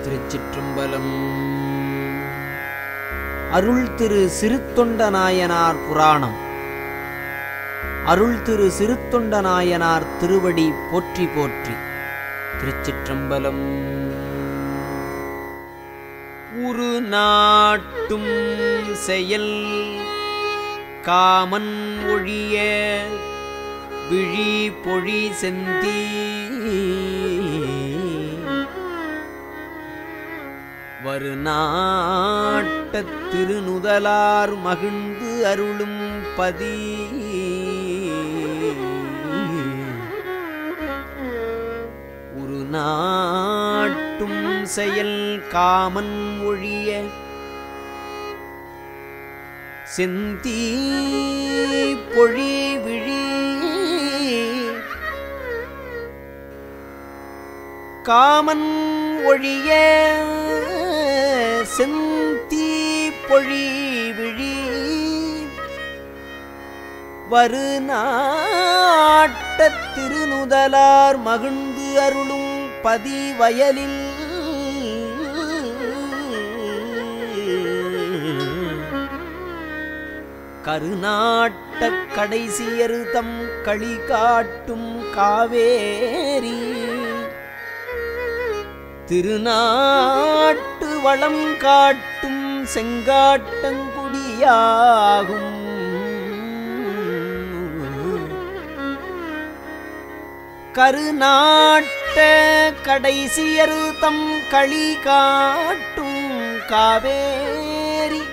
திருச்சிற்றம்பலம் அருள் திரு சிறுத்தொண்ட நாயனார் புராணம் அருள் திரு சிறுத்தொண்ட நாயனார் திருவடி போற்றி போற்றி திருச்சிற்றம்பலம் உரு நாட்டும் செயல் காமன் ஒழிய விழி பொழி செந்தி வரு நாட்டத் திருநுதலார் மகிழ்ந்து அருளும் பதி ஒரு நாட்டும் செயல் காமன் ஒழிய செந்தீ பொழி விழி காமன் ஒழிய செந்தீ பொழி விழி வரு நாட்டத் திருநுதலார் மகிழ்ந்து அருளும் பதி வயலில் கருநாட்டக் கடைசியரு தம் களி காட்டும் காவேரி திருநாட்டு வளம் காட்டும் செங்காட்டங்குடியாகும் கருநாட்ட கடைசியரு தம் களி காட்டும் காவேரி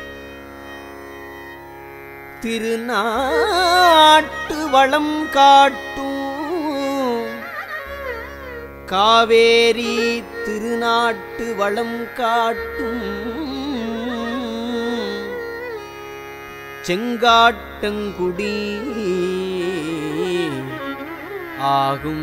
திருநாட்டு வளம் காட்டும் காவேரி திருநாட்டு வளம் காட்டும் செங்காட்டங்குடி ஆகும்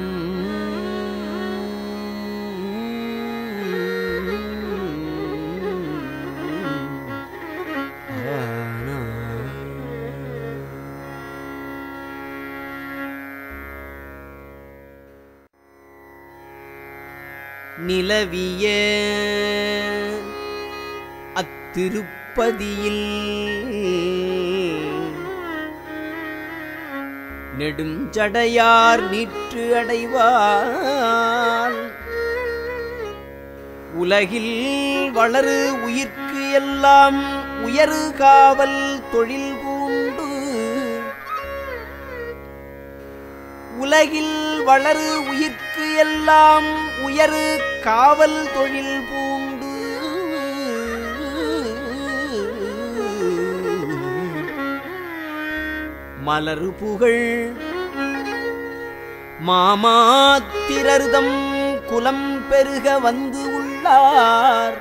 நிலவிய அத்திருப்பதியில் நெடுஞ்சடையார் நீற்று அடைவார் உலகில் வளரு உயிர்க்கு எல்லாம் உயரு காவல் தொழில் பூண்டு உலகில் வளரு உயிர்க்கு எல்லாம் உயரு காவல் தொழில் பூண்டு மலரு புகழ் மாமாத்திரர்தம் குலம் பெருக வந்து உள்ளார்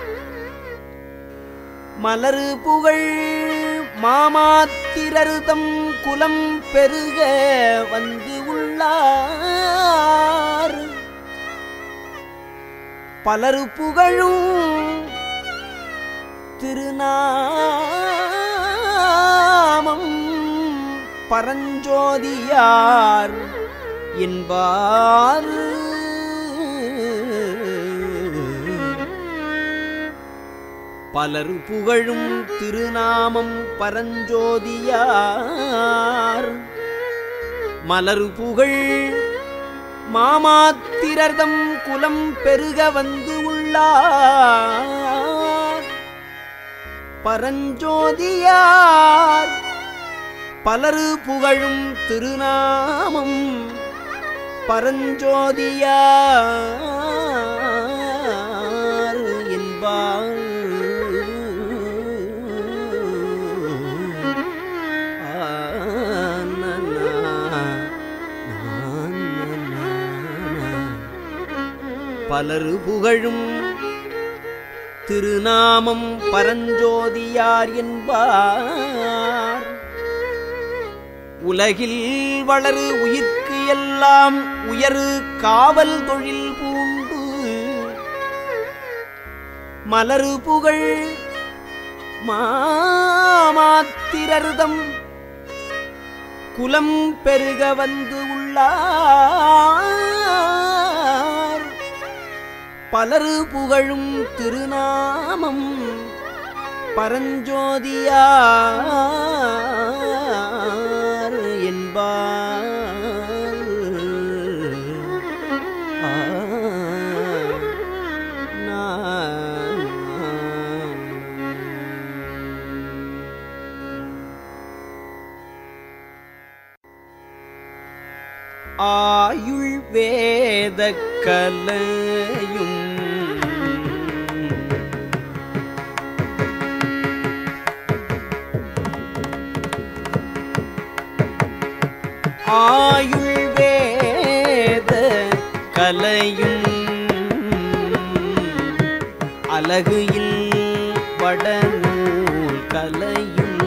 மலரு புகழ் மாமாத்திரர்தம் குலம் பெருக வந்து உள்ளார் பலரு புகழும் திருநாமம் பரஞ்சோதியார் என்பார் பலர் புகழும் திருநாமம் பரஞ்சோதியார் மலர் புகழ் மாமாத்திரர்தம் குலம் பெருக வந்து உள்ளார் பரஞ்சோதியார் பலரு புகழும் திருநாமம் பரஞ்சோதியார் என்பார் பலரு புகழும் திருநாமம் பரஞ்சோதியார் என்பார் உலகில் வளரு உயிர்க்கு எல்லாம் உயரு காவல் தொழில் பூண்டு மலரு புகழ் மாமாத்திரர்தம் குலம் பெருக வந்து உள்ளார் பலரு புகழும் திருநாமம் பரஞ்சோதியார் என்பார் ஆ, நான் ஆயுள் வேத கலையும் ஆயுள் வேத கலையும் அழகு இல் வடநூல் கலையும்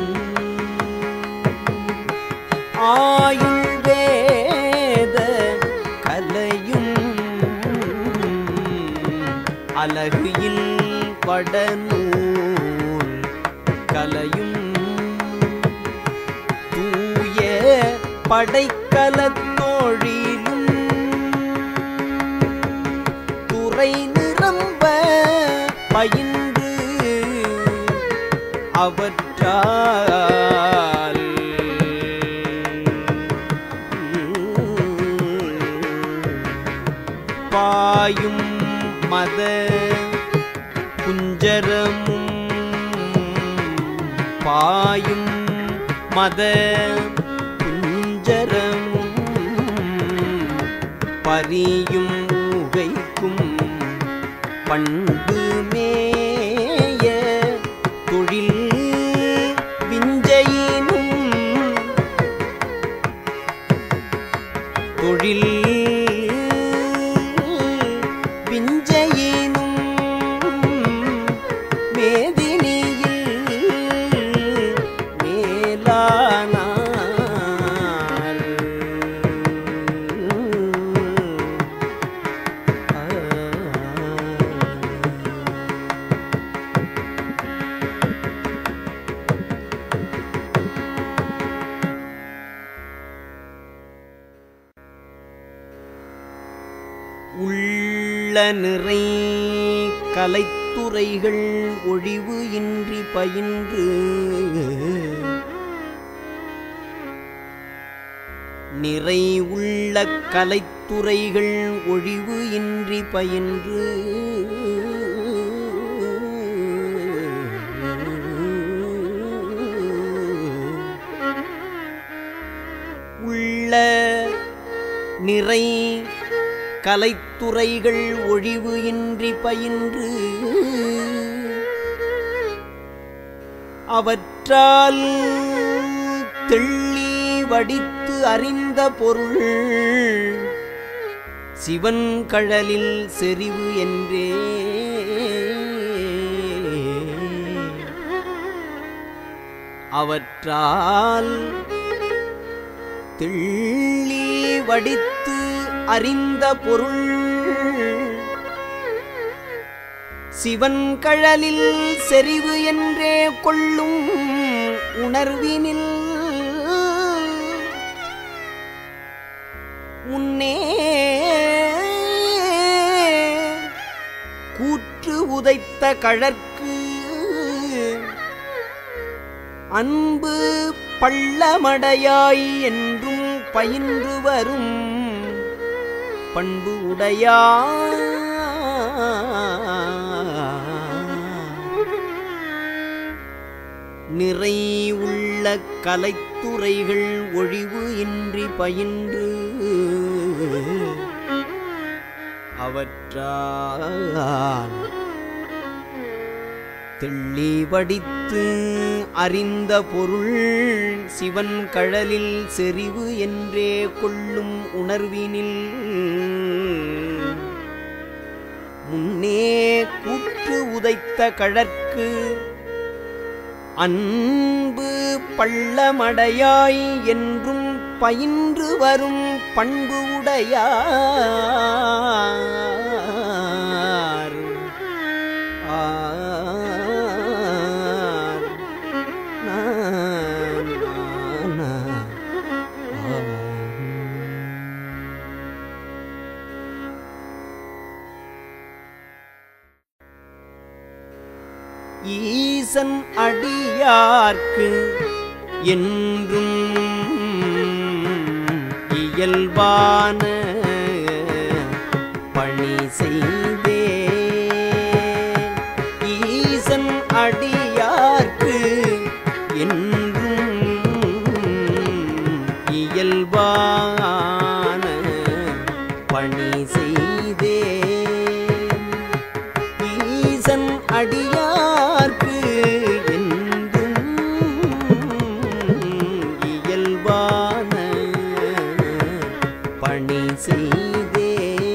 ஆயுள் வேத கலையும் அழகில் வடநூல் கலையும் தூய படைக்கலத்தோழிலும் துறை நிரம்ப பயின்று அவற்றால் பாயும் மத குஞ்சரமும் பாயும் மத குஞ்சரமும் பரியும் உகைக்கும் பண்பு மேய தொழில் விஞ்சையினும் தொழில் விஞ்சையினும் மேதினியில் மேலானார் உள்ள நிறை கலைத்துறைகள் ஒழிவு இன்றி பயின்று நிறை உள்ள கலைத்துறைகள் ஒழிவு இன்றி பயின்று உள்ள நிறை கலைத்துறைகள் ஒழிவு இன்றி பயின்று அவற்றால் தெள்ளி வடித்து அறிந்த பொருள் சிவன் கழலில் செறிவு என்றே அவற்றால் தெள்ளி வடித்து அறிந்த பொருள் சிவன் கழலில் செறிவு என்றே கொள்ளும் உணர்வினில் முன்னே கூற்று உதைத்த கழற்கு அன்பு பள்ளமடையாய் என்றும் பயின்று வரும் பண்பு உடையார் நிறை உள்ள கலைத்துறைகள் ஒழிவு இன்றி பயின்று அவற்றால் தெள்ளி வடித்து அறிந்த பொருள் சிவன் கழலில் செறிவு என்றே கொள்ளும் உணர்வினில் முன்னே கூற்று உதைத்த கழற்கு அன்பு பள்ளமடையாய் என்றும் பயின்று வரும் பண்பு உடையார் ஆர் நா, நா, நா, ஆம். ஈசன் அடியார்க்கு என்றும் இயல்பான பணி செய்தே ஈசன் அடியார்க்கு என்றும் இயல்பான பணி செய்தே ஈசன் அடியார்க்கு என்றும் இயல்பான பணி செய்தே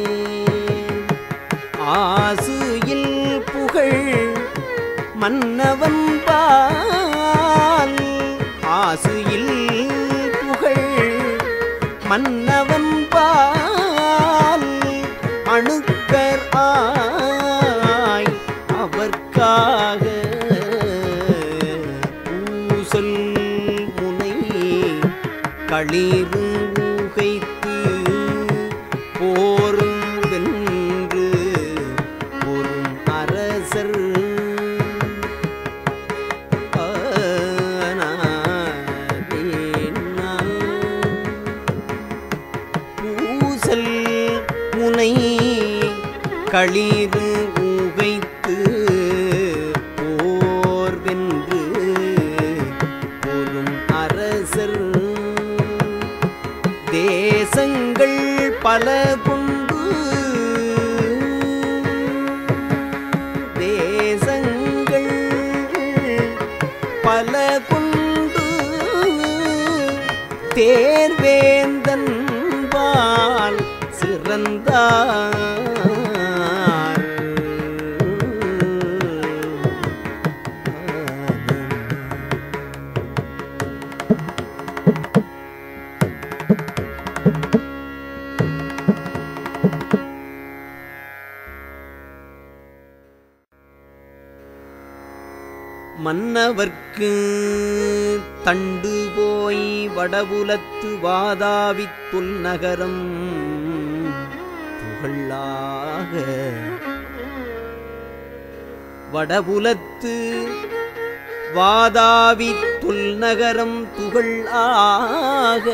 ஆசுயில் புகழ் மன்னவன் பால் ஆசுயில் புகழ் மன்னவன் பால் அணுக்கர் ஆய் அவர்க்காக பூசல் முனை களிறு ஊகைத்து போரும் வென்று பொறும் அரசர் பூசல் முனை களிறு ஊகைத்து போர் வென்று பொறும் அரசர் தேசங்கள் பல கொண்டு தேசங்கள் பல கொண்டு தேர்வேந்தன் பால் சிறந்தார் மன்னவர்க்கு தண்டு போய் வடபுலத்து வாதாவித் தொல் நகரம் புகழாக வடபுலத்து வாதாவித் தொல் நகரம் துகள் ஆக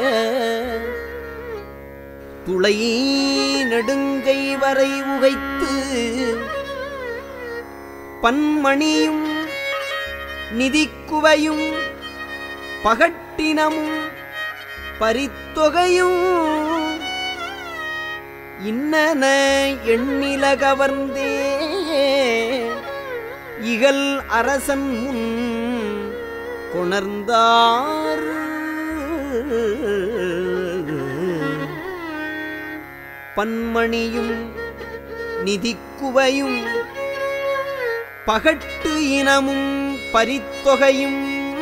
துளை நெடுங்கை வரை உகைத்து பன்மணியும் நிதிக்குவையும் பகட்டினமும் பரித்தொகையும் இன்னன எண்ணில கவர்ந்தே இகல் அரசன் முன் கொணர்ந்தார் பன்மணியும் நிதிக்குவையும் பகட்டு இனமும் பரித்தொகையும்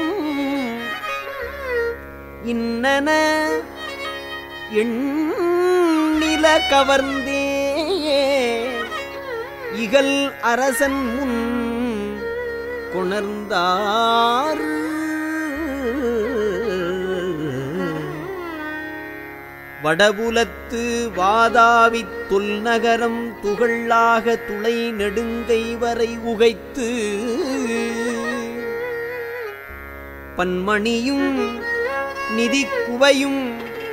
இன்னன எண்ணில கவர்ந்தே இகல் அரசன் முன் கொணர்ந்தார் வடபுலத்து வாதாவித் தொல்நகரம் துகளாக துளை நெடுங்கை வரை உகைத்து பன்மணியும் நிதிக்குவையும்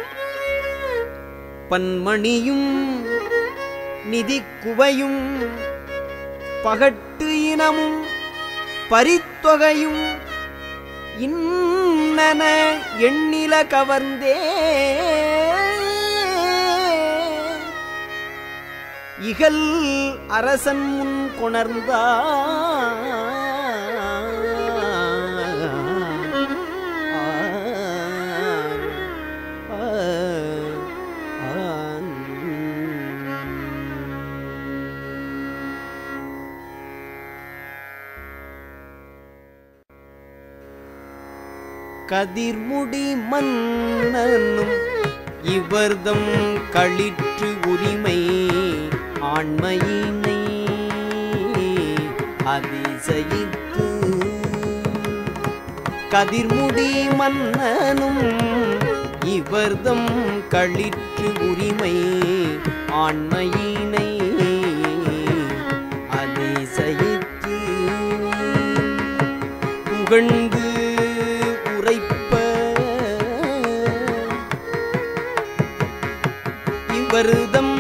பன்மணியும் நிதிக்குவையும் பகட்டு இனமும் பரித்தொகையும் இன்னன எண்ணில கவர்ந்தே இகல் அரசன் முன் கதிர்முடி மன்னனும் இவர்தம் களிற்று உரிமை ஆண்மையினை அதிசயித்து கதிர்முடி மன்னனும் இவர்தம் களிற்று உரிமை ஆண்மையினை அதிசயித்து புகழ்ந்து உரைப்ப இவருதம்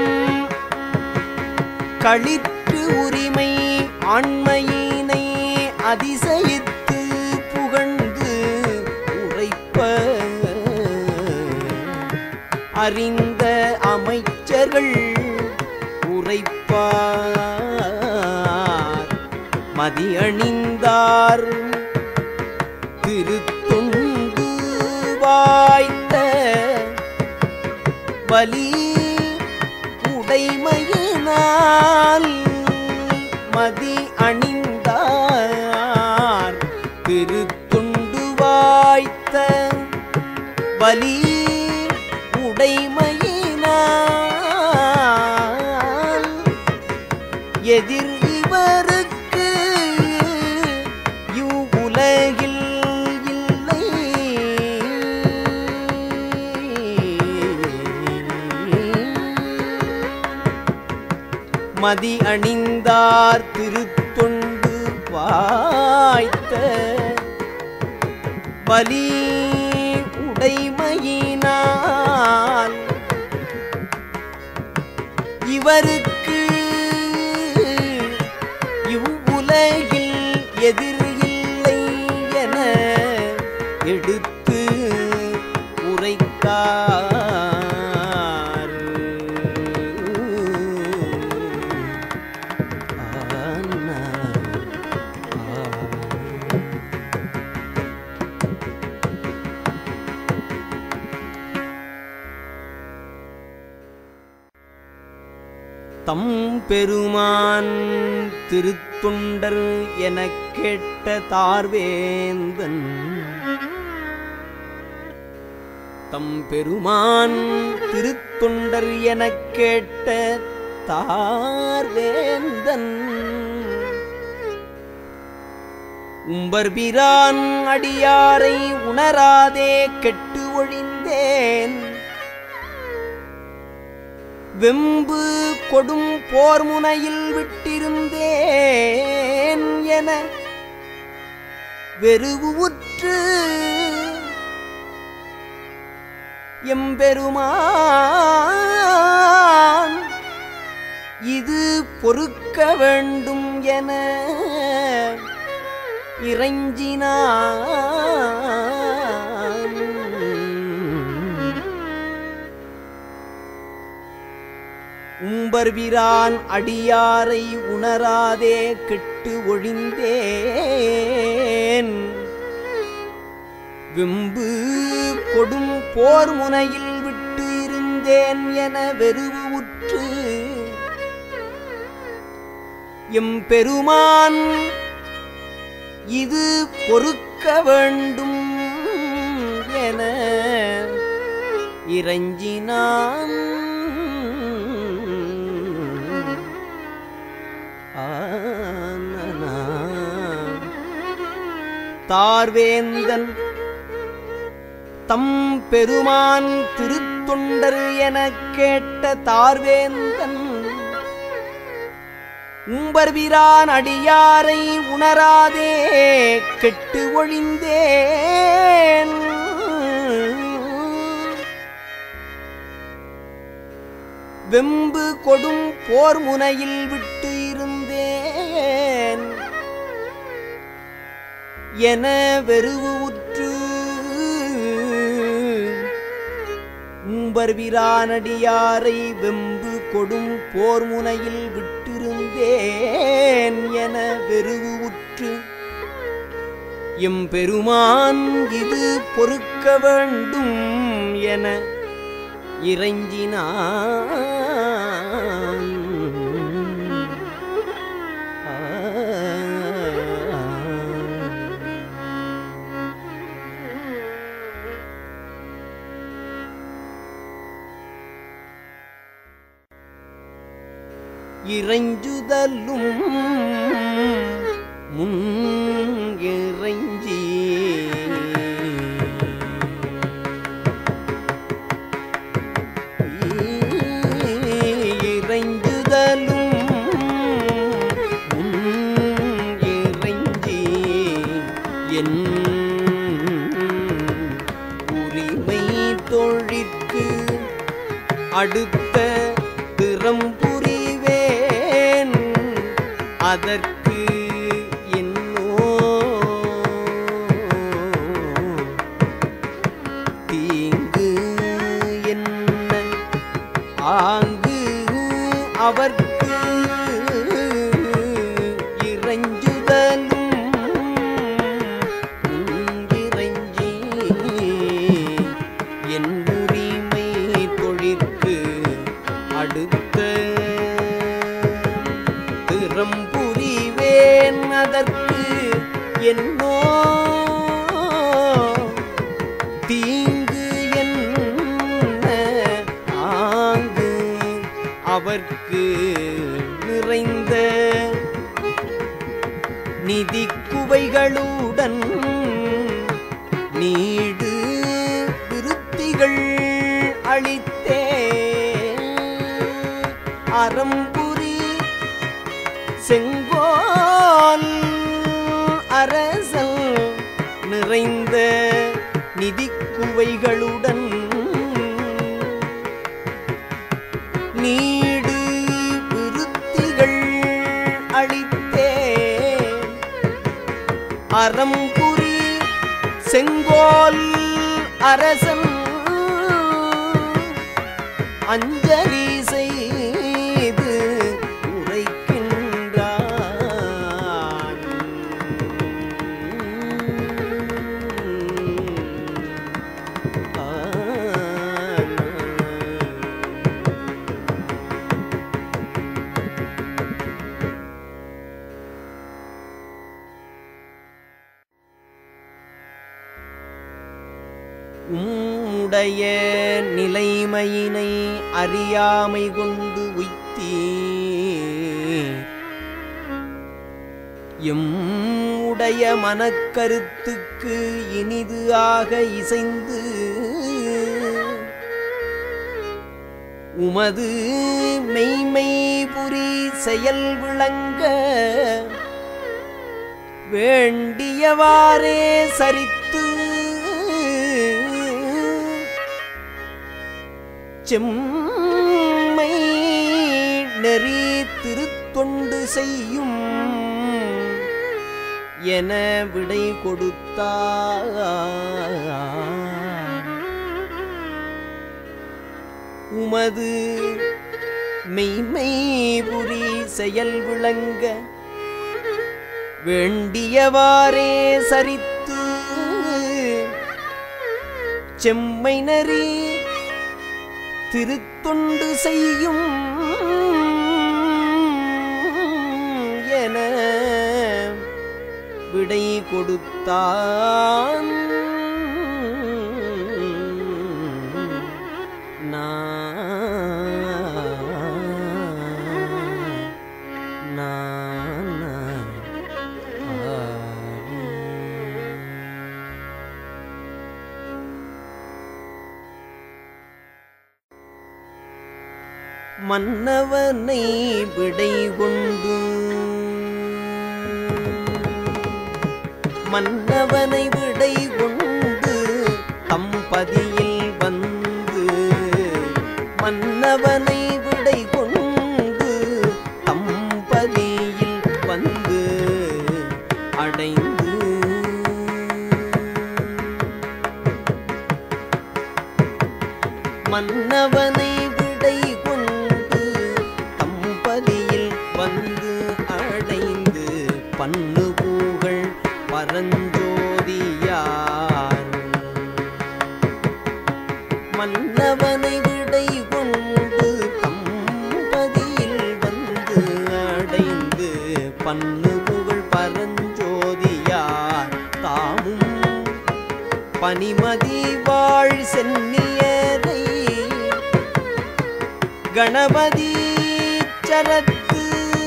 களிற்று உரிமை ஆண்மையினை அதிசயித்து புகழ்ந்து உரைப்ப அறிந்த அமைச்சர்கள் உரைப்பார் மதியணிந்தார் திருத்தொண்டு வாய்த்த பலி உடைமையினால் மதி அணிந்தார் திருத்தொண்டு வாய்த்த பலி உடைமையினால் எதிர் இவருக்கு இவ்வுலகில் இல்லை மதி அணிந்தார் திருத்தொண்டு வாய்த்த பலி உடைமையினால் இவருக்கு இவ்வுலகில் எதிர் இல்லை என எடுத்து உரைத்தார் ஆனா, ஆ. தம் பெருமான் திருத்தொண்டர் எனக் கேட்ட தார்வேந்தன் தம் பெருமான் திருத்தொண்டர் எனக் கேட்ட தார்வேந்தன் உம்பர்பிரான் அடியாரை உணராதே கெட்டு ஒழிந்தேன் வெம்பு கொடும் போர் முனையில் விட்டிருந்தேன் என வெறுவுற்று எம்பெருமான் இது பொறுக்க வேண்டும் என இறைஞ்சினான் உம்பர்விரான் அடியாரை உணராதே கெட்டு ஒழிந்தேன் விம்பு கொடும் போர் முனையில் விட்டு இருந்தேன் என வெறுவு உற்று எம் பெருமான் இது பொறுக்க வேண்டும் என இறைஞ்சினான் ஆனனா. தார்வேந்தன் தம் பெருமான் திருத்தொண்டர் எனக் கேட்ட தார்வேந்தன் உம்பர்விரான் அடியாரை உணராதே கெட்டு ஒழிந்தேன் வெம்பு கொடும் போர் முனையில் விட்டு இருந்தேன் என வெறுவு உற்று உம்பர்விரானடியாரை வெம்பு கொடும் போர் முனையில் விட்டிருந்தேன் என வெறுவு உற்று எம் பெருமான் இது பொறுக்க வேண்டும் என இறைஞ்சினான் இறைஞ்சுதலும் முன் இறைஞ்சி இறைஞ்சுதலும் முன் இறைஞ்சி அடுத்த திறம் புரிவேன் அதற்கு என்னோ தீங்கு என்ன ஆங்கு அவர்க்கு இறைஞ்சுதலும் இறைஞ்சி என் உரிமை தொழிற்கு அடுத்த திறம் புரிவேன் அதற்கு என்னோ தீங்கு என்ன ஆங்கு அவர்க்கு நிறைந்த நிதி குவைகளுடன் நீடு விருத்திகள் அளித்தே அறம்புரி செங்கோல் அரசல் நிறைந்த நிதி குவைகளுடன் நீடு விருத்திகள் அளித்தே அறம்புரி செங்கோல் அரசன் அஞ்சலி செய்து உரைக்கின்றான் உம்முடைய நிலைமையினை அறியாமை கொண்டு உய்த்தீர் எம்முடைய மனக்கருத்துக்கு இனிது ஆக இசைந்து உமது மெய்மை புரி செயல் விளங்க வேண்டியவாறே சரித்து செம்மை நெறி திருத்தொண்டு செய்யும் என விடை கொடுத்தார் உமது மெய்மை புரி செயல் விளங்க வேண்டியவாறே சரித்து செம்மை நெறி திருத்தொண்டு செய்யும் என விடை கொடுத்தான் நான் நான் ஆரி. மன்னவனை விடை கொண்டு மன்னவனை விடை கொண்டு தம்பதியில் வந்து மன்னவனை விடை கொண்டு தம்பதியில் வந்து அடைந்து மன்னவனை விடை கொண்டு தம்பதியில் வந்து அடைந்து பண்ணு பூகள் பரஞ்சோதியார் மன்னவனை விடை கொண்டு தம்பதியில் வந்து அடைந்து பண்ணு புகழ் பரஞ்சோதியார் தாமும் பனிமதி வாழ் சென்னியரை கணபதி சரத்து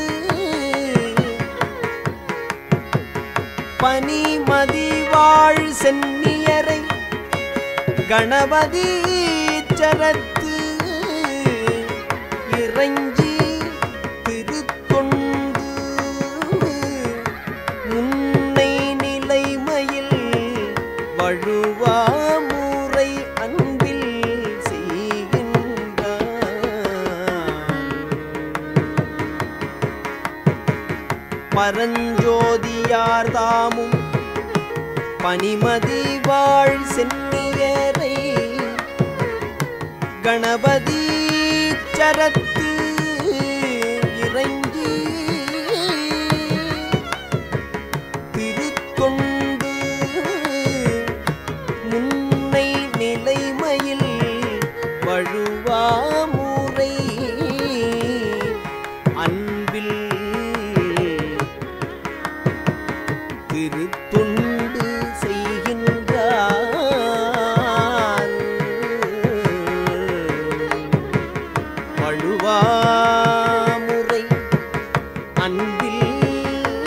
பனிமதி வாழ் சென்னியரை கணபதி சரத்து இறைஞ்சி திருத்தொண்டு முன்னை நிலைமையில் வழுவா முறை அன்பில் செய்கின்றார் பரஞ்சோதியார் தாமும் பனிமதி வாழ் சென்னியரை கணபதி சரத்து இறங்கி திருத்தொண்டு முன்னை நிலைமையில் வழுவாமுறை அன்பில் திருத்தொண்டு செய்கின்றார் வழுவாமுறை அன்பில்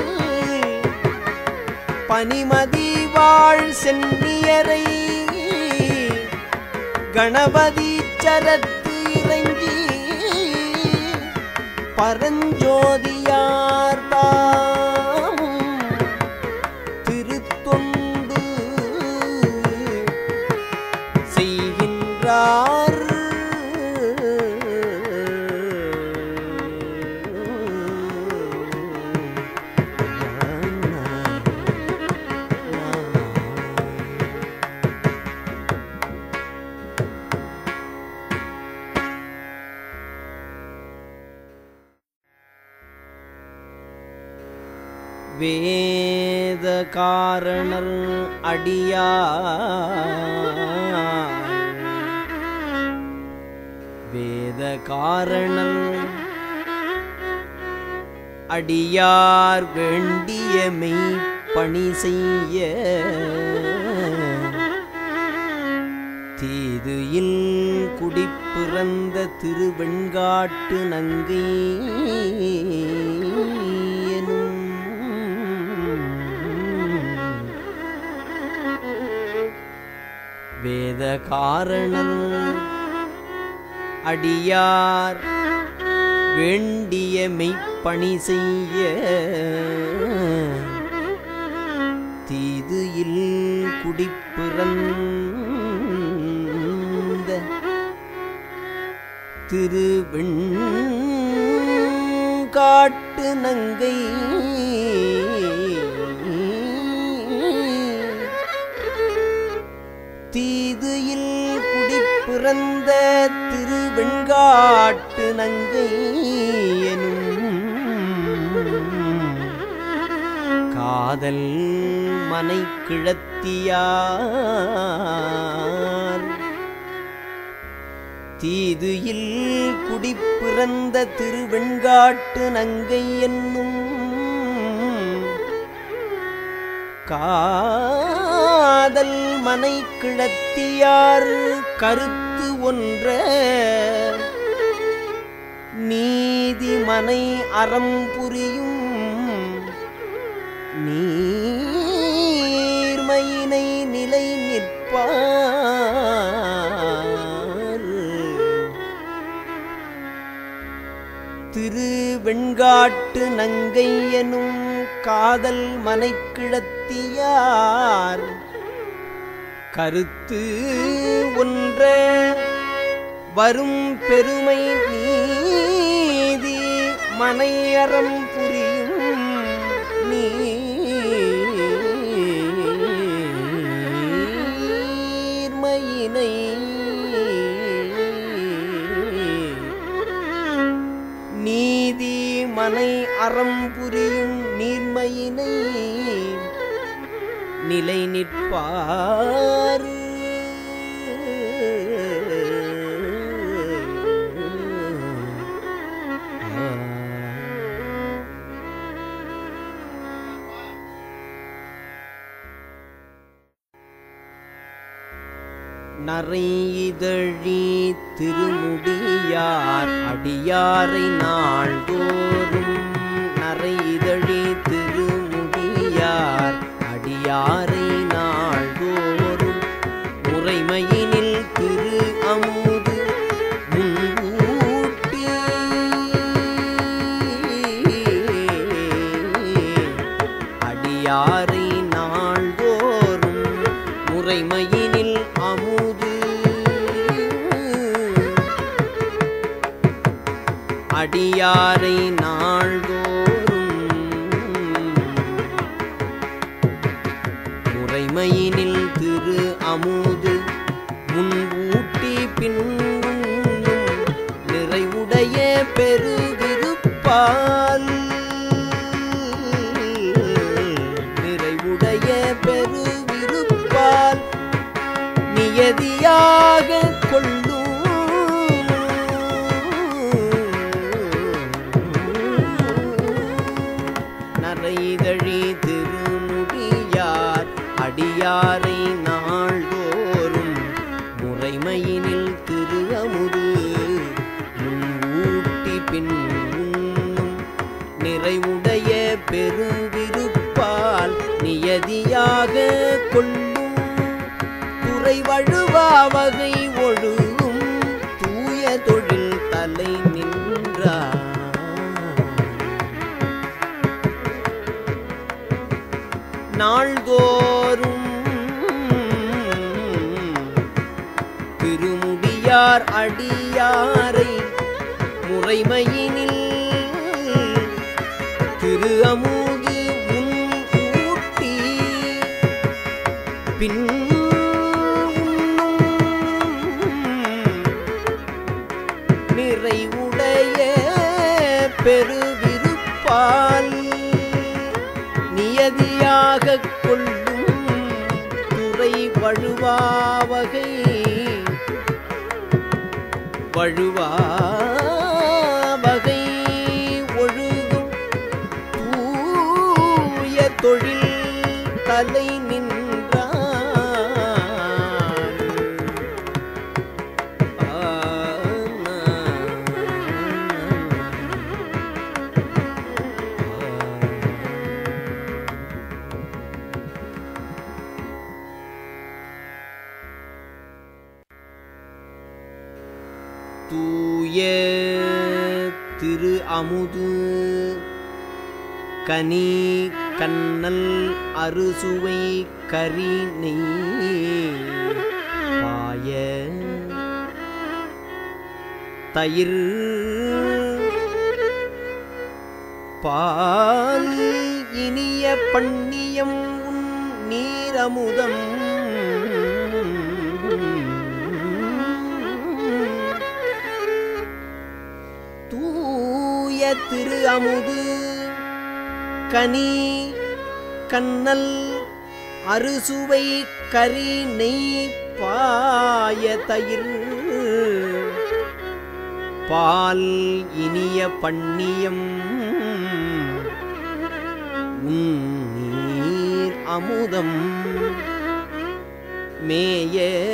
பனிமதி வாழ் சென்னியரை கணபதி சரத்து இறங்கி பரஞ்சோதியார் தாமும் திருத்தொண்டு செய்கின்றார் வேத காரணர் அடியார் வேத காரணர் அடியார் வேண்டிய மெய் பணி செய்ய தீது இல் குடிப்பிறந்த திருவெண்காட்டு நங்கை எனும் வேத காரணர் அடியார் வேண்டிய மெய்ப்பணி செய்ய தீது இல் குடிப்பிறந்த திருவெண் காட்டு நங்கை தீது இல் குடிப்பிறந்த திருவெண்காட்டு நங்கை எனும் காதல் மனை கிழத்தியார் தீது இல் குடிப்பிறந்த திருவெண்காட்டு நங்கை என்னும் காதல் மனை கிழத்தியார் கருத்து ஒன்ற நீதி மனை அறம் புரியும் நீர்மையினை நிலை நிற்பார் திருவெண்காட்டு நங்கை எனும் காதல் மனைக்கிழத்தியார் கருத்து ஒன்ற வரும் பெருமை நீதி மனையறம் புரியும் நீர்மையினை நீதி மனை அறம் புரியும் நீர்மையினை நிலை நிற்பார் நரையிதழி திருமுடியார் அடியாரை நாள்தோறும் நரையிதழி திருமுடியார் அடியாரை நாள்தோறும் முறைமையினில் திரு அமுது முன்கூட்டி அடியாரை நாள்தோறும் முறைமையினில் அமுது அடியாரை நாள்தோறும் நரைதழி திருமுடியார் அடியாரை நாள்தோறும் முறைமையினில் திரு அமுது ஊட்டி பின் உண்ணும் நிறைவுடைய பெருவிருப்பால் நியதியாக கொள்ளும் துறை வழுவா வகை ஒழுகும் தூய தொழில் தலை நின்றார் நாள்தோறும் திருமுடியார் அடியாரை முறைமையினில் திரு அமுது முன் ஊட்டி பின் நிறைவுடைய பெருவிருப்பால் நியதியாக கொள்ளும் துறை வழுவாவகை வழுவாவகை ஒழுகும் தூய தொழில் தலை நின்றார் தூய திரு அமுது கனி கண்ணல் அறுசுவை கரி நெய் பாய தயிர் பால் இனிய பண்ணியம் உன் நீரமுதம் தூய திரு அமுது கனி கண்ணல் அறுசுவை கரி நெய் பாய தயிர் பால் இனிய பண்ணியம் உன்னீர் அமுதம் மேய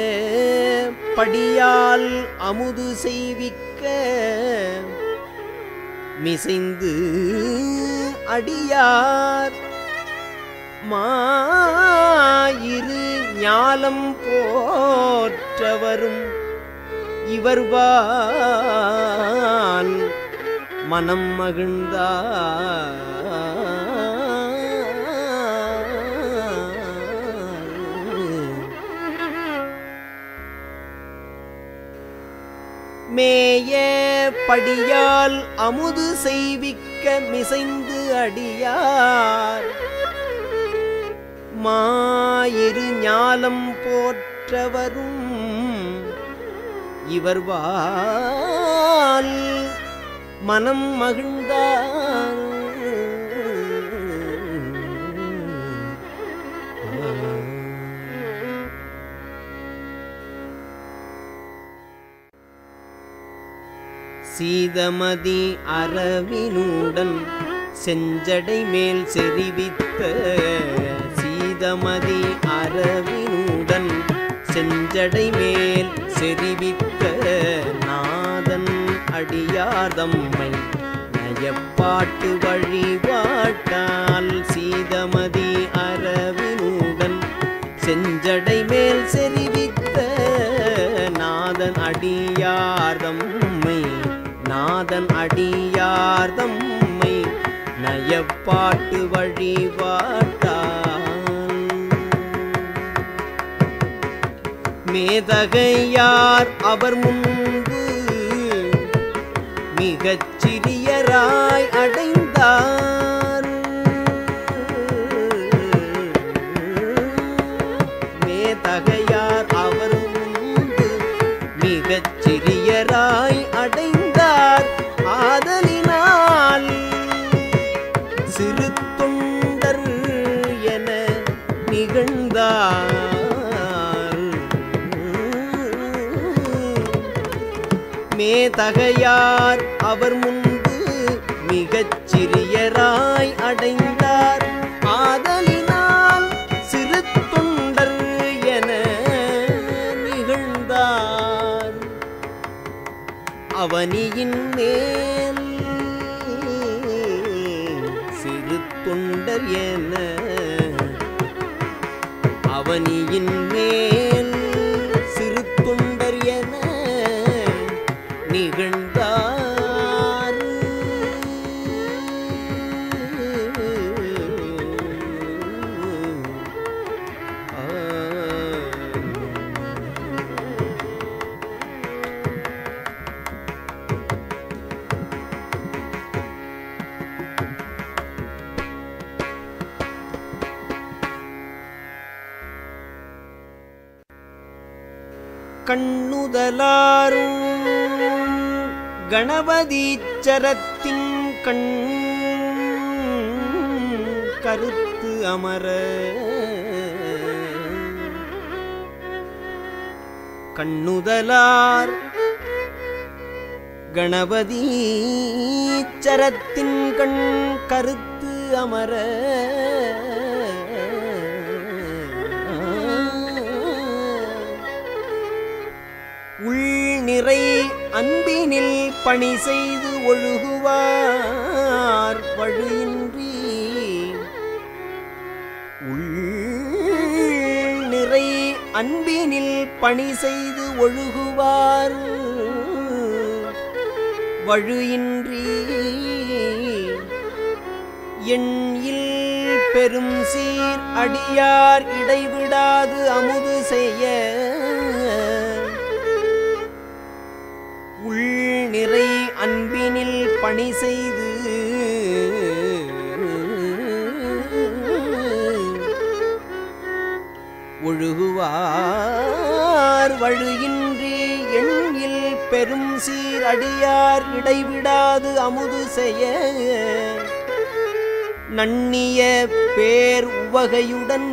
படியால் அமுது செய்விக்க மிசைந்து அடியார் மாயிரு ஞாலம் போற்றவரும் இவர்வால் மனம் மகிழ்ந்தார் மேய படியால் அமுது செய்விக்க மிசைந்து அடியார் மாயிரு ஞாலம் போற்றவரும் இவர்வால் மனம் மகிழ்ந்தார் சீதமதி அரவினுடன் செஞ்சடை மேல் செறிவித்த சீதமதி அரவினுடன் செஞ்சடை மேல் செறிவித்த நாதன் அடியார்தம்மை நயப்பாட்டு வழிபாட்டால் சீதமதி அரவினுடன் செஞ்சடை மேல் செறிவித்த நாதன் அடியார்தம்மை நாதன் அடியார்தம்மை நயப்பாட்டு வழிபாட்டால் மேதகையார் அவர் முன்பு மிகச் சிறியராய் அடைந்தார் மேதகையார் அவர் முன்பு மிகச் சிறியராய் அடைந்தார் ஆதலினால் சிறு தொண்டர் என நிகழ்ந்தார் மேதகையார் அவர் முன்பு மிகச் சிறியராய் அடைந்தார் அவனியின் மேல் சிறு தொண்டர் என அவனியின் மேல் சிறு தொண்டர் என நிகழ்ந்தார் கண்ணுதலாரும் கணபதீச்சரத்தின் கண் கருத்து அமர கண்ணுதலார் கணபதீச்சரத்தின் கண் கருத்து அமர உள் நிறை அன்பினில் பணி செய்து ஒழுகுவார் வழியின்றி உள் நிறை அன்பினில் பணி செய்து ஒழுகுவார் வழுயின்றி எண்ணில் பெரும் சீர் அடியார் இடைவிடாது அமுது செய்ய உள் நிறை அன்பினில் பணி செய்து ஒழுகுவார் வழுகின்றி எண்ணில் பெரும் சீர் அடியார் இடைவிடாது அமுது செய்ய நன்னிய பேர் உவகையுடன்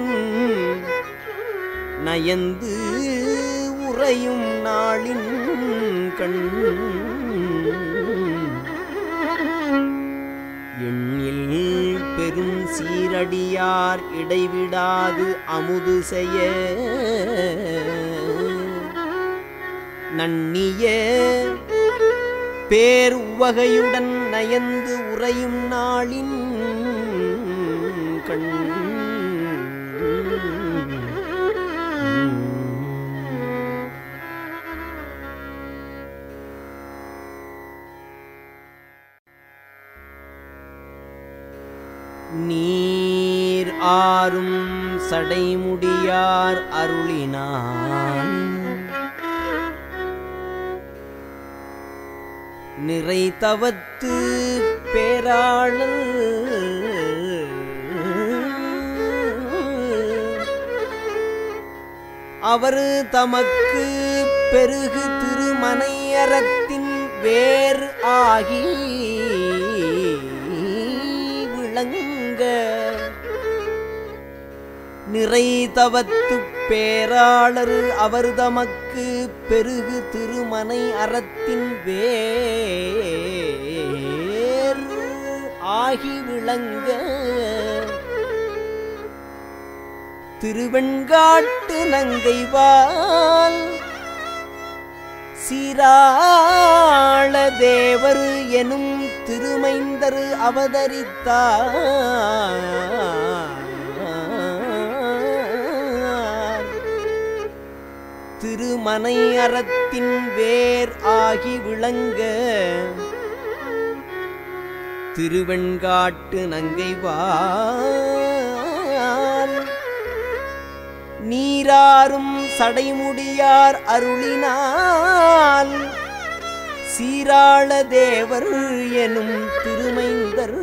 நயந்து உறையும் நாளின் கண் எண்ணில் பெரும் சீரடியார் இடைவிடாது அமுது செய்ய நன்னிய பேர் உவகையுடன் நயந்து உறையும் நாளின் கண் நீர் ஆறும் சடைமுடியார் அருளினான் நிறை தவத்து பேராளர் அவர் தமக்கு பெருகு திருமனையறத்தின் வேர் ஆகி விளங்க நிறை தவத்து பேராளர் அவர் தமக்கு பெருகு திருமனை அறத்தின் வேர் ஆகி விளங்க திருவெண்காட்டு நங்கைவால் சீராள தேவர் எனும் திருமைந்தர் அவதரித்தார் திருமனை அறத்தின் வேர் ஆகி விளங்க திருவெண்காட்டு நங்கைவால் நீராறும் சடைமுடியார் அருளினால் சீராள தேவர் எனும் திருமைந்தர்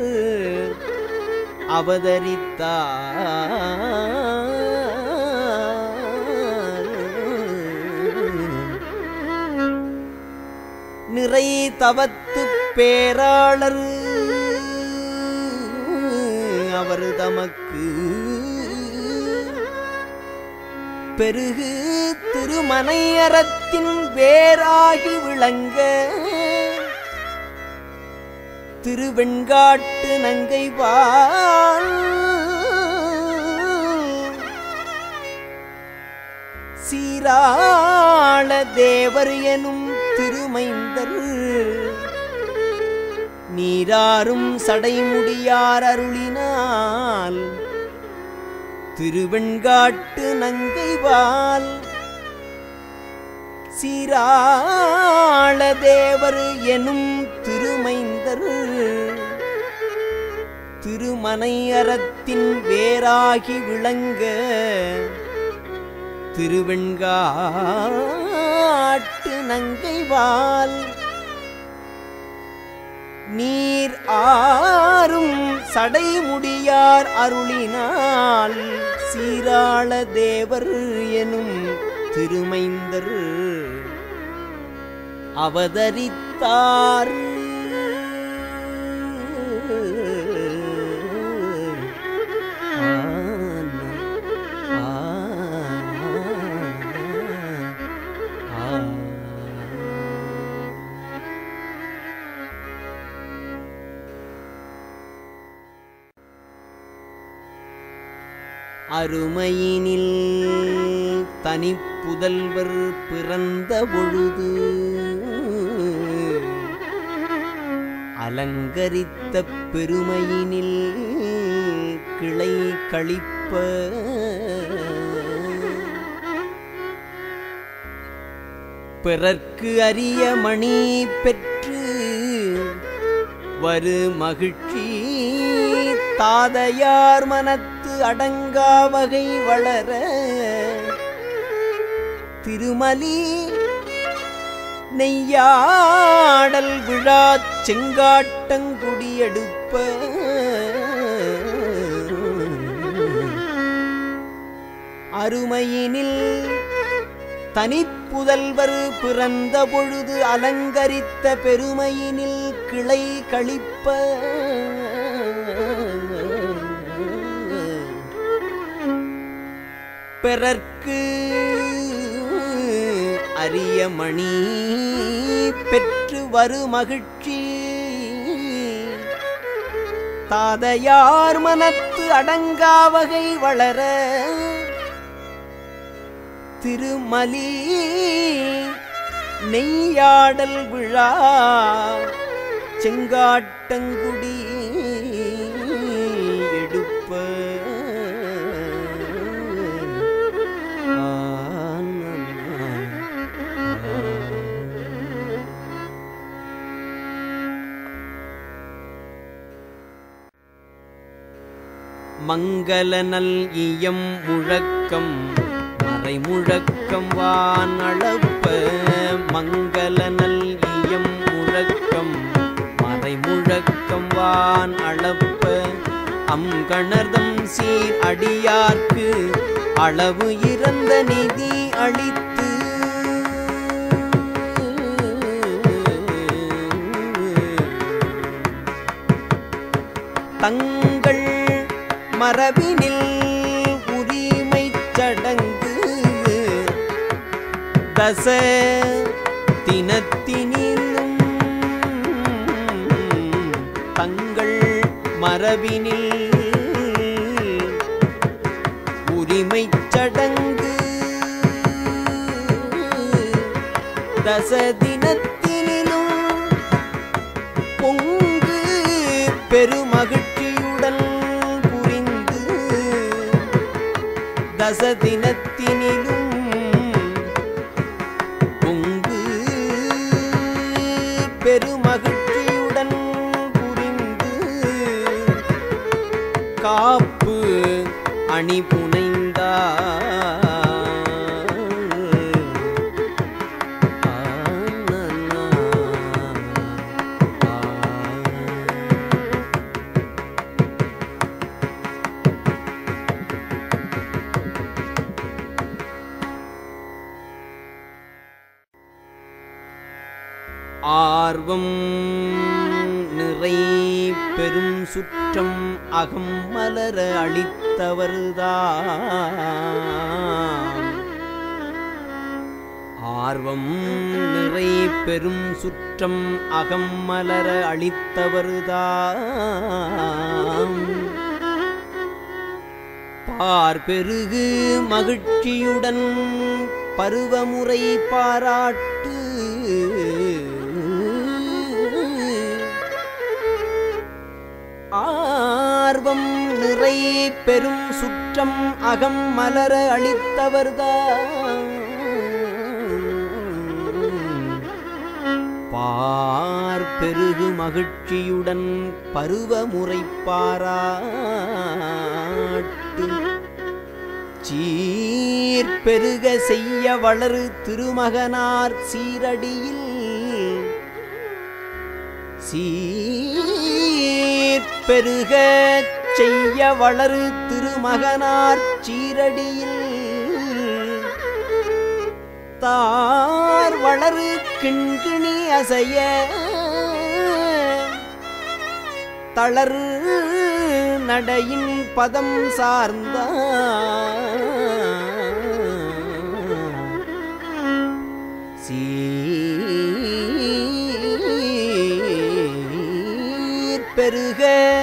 அவதரித்தார் நிறை தவத்து பேராளர் அவர் தமக்கு பெருகு திருமனையறத்தின் வேராகி விளங்க திருவெண்காட்டு நங்கை வாழ் சீராள தேவர் எனும் திருமைந்தர் திருமைந்தர் நீராறும் சடைமுடியார் அருளினால் திருவெண்காட்டு நங்கைவால் சீராள தேவர் எனும் திருமைந்தர் திருமனை அறத்தின் வேராகி விளங்க திருவெண்காட்டு நங்கைவால் நீர் ஆறும் சடைமுடியார் அருளினால் சீராள தேவர் எனும் திருமைந்தர் அவதரித்தார் அருமையினில் தனிப்புதல்வர் பிறந்த பொழுது அலங்கரித்த பெருமையினில் கிளை கழிப்ப பிறர்க்கு அரிய மணி பெற்று வரு மகிழ்ச்சி தாதையார் மனத்து அடங்கா வகை வளர திருமலி நெய்யாடல் விழா செங்காட்டங்குடியெடுப்ப அருமையினில் தனிப்புதல்வர் பிறந்த பொழுது அலங்கரித்த பெருமையினில் கிளை கழிப்ப பிறர்க்கு அரிய மணி பெற்று வரு மகிழ்ச்சி தாதையார் மனத்து அடங்கா வகை வளர திருமலி நெய்யாடல் விழா செங்காட்டங்குடி எடுப்ப மங்கள நல் இயம் முழக்கம் மறைமுழக்கம் வான் அளப்ப மங்கள நல் இயம் முழக்கம் மறைமுழக்கம் வான் அளப்ப அங்கணர்தம் சீர் அடியார்க்கு அளவு இறந்த நிதி அளித்து தங்கள் மரபினில் உரிமை சடங்கு தச தினத்தினிலும் தங்கள் மரபினில் உரிமை சடங்கு தச தினத்தினிலும் பொங்கு பெருமகிழ்ச்சியுடன் புரிந்து தசதினத்தினிலும் பொங்கு பெருமகிழ்ச்சியுடன் புரிந்து காப்பு அணி புனைந்தார் ஆர்வம் நிறை பெரும் சுற்றம் அகம் மலர அளித்தவர்தான் ஆர்வம் நிறை பெரும் சுற்றம் அகம் மலர அளித்தவர்தான் பார் பெருகு மகிழ்ச்சியுடன் பருவமுறை பாராட்டு நிறை பெரும் சுற்றம் அகம் மலர அளித்தவர்தான் பார் பெருகு மகிழ்ச்சியுடன் பருவமுறை பாராட்டு சீர் பெருக செய்ய வளரு திருமகனார் சீரடியில் சீர் பெருக செய்ய வளரு திருமகனார் சீரடியில் தார் வளரு கிண்கிணி அசைய தளரு நடையின் பதம் சார்ந்த சீர் பெருக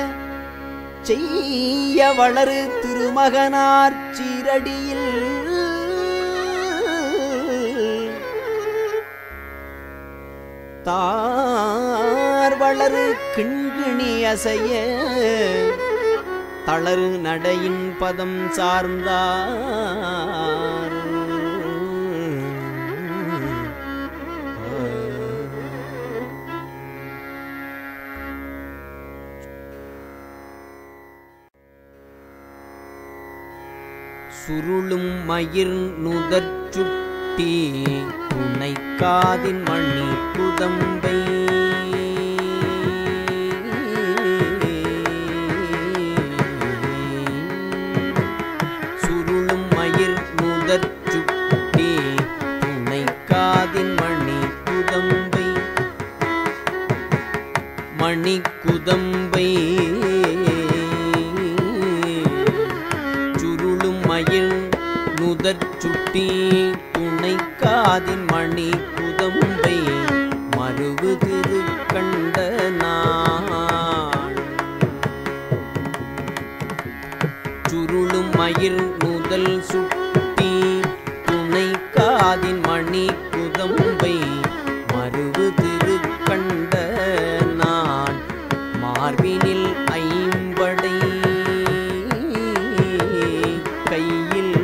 செய்ய வளரு திருமகனார் சீரடியில் தார் வளரு கிண்கிணி அசைய தளரு நடையின் பதம் சார்ந்தார் சுருளும் மயிர் நுதற்சுட்டி துணை காதின் மணி குதம்பை சுருளும் மயிர் நுதற்சுட்டி துணை காதின் மணி குதம்பை மணி குதம்பை சுருளும் மயில் நுதற் சுட்டி துணை காதின் மணி குதம்பை மருகு திரு கண்ட நாள் சுருளும் மயிர் முதல் சுட்டி துணை காதின் மணி குதம்பை மருவு திரு கண்ட நான் மார்பினில் ஐம்படை கையில்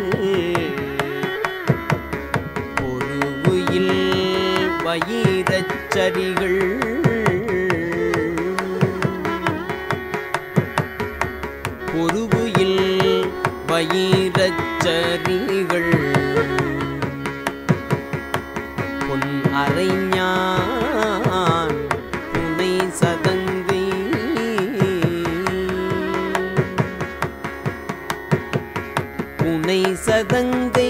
பொருவுயில் வயிரச்சரிகள் பொருவுயில் வயிரச்சரிகள் பொன் அரைஞான் புனை சதங்கை புனை சதங்கை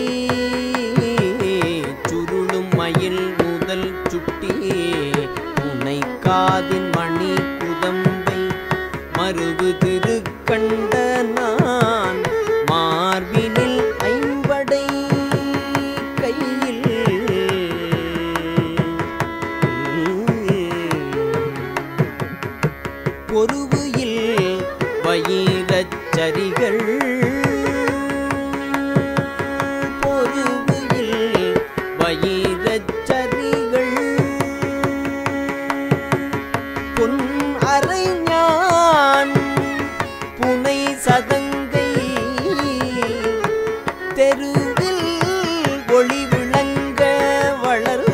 சுருளும் மயில் முதல் சுட்டி புனை காதின் மணி குதம்பை மருகு திரு கண்ட நான் மார்பினில் ஐம்படை கையில் பொருவுயில் வயிரச்சரிகள் பொருவுயில் வயிரச்சரிகள் பொன் அரைஞான் புனை சதங்கை தெருவில் ஒளி விளங்க வளர்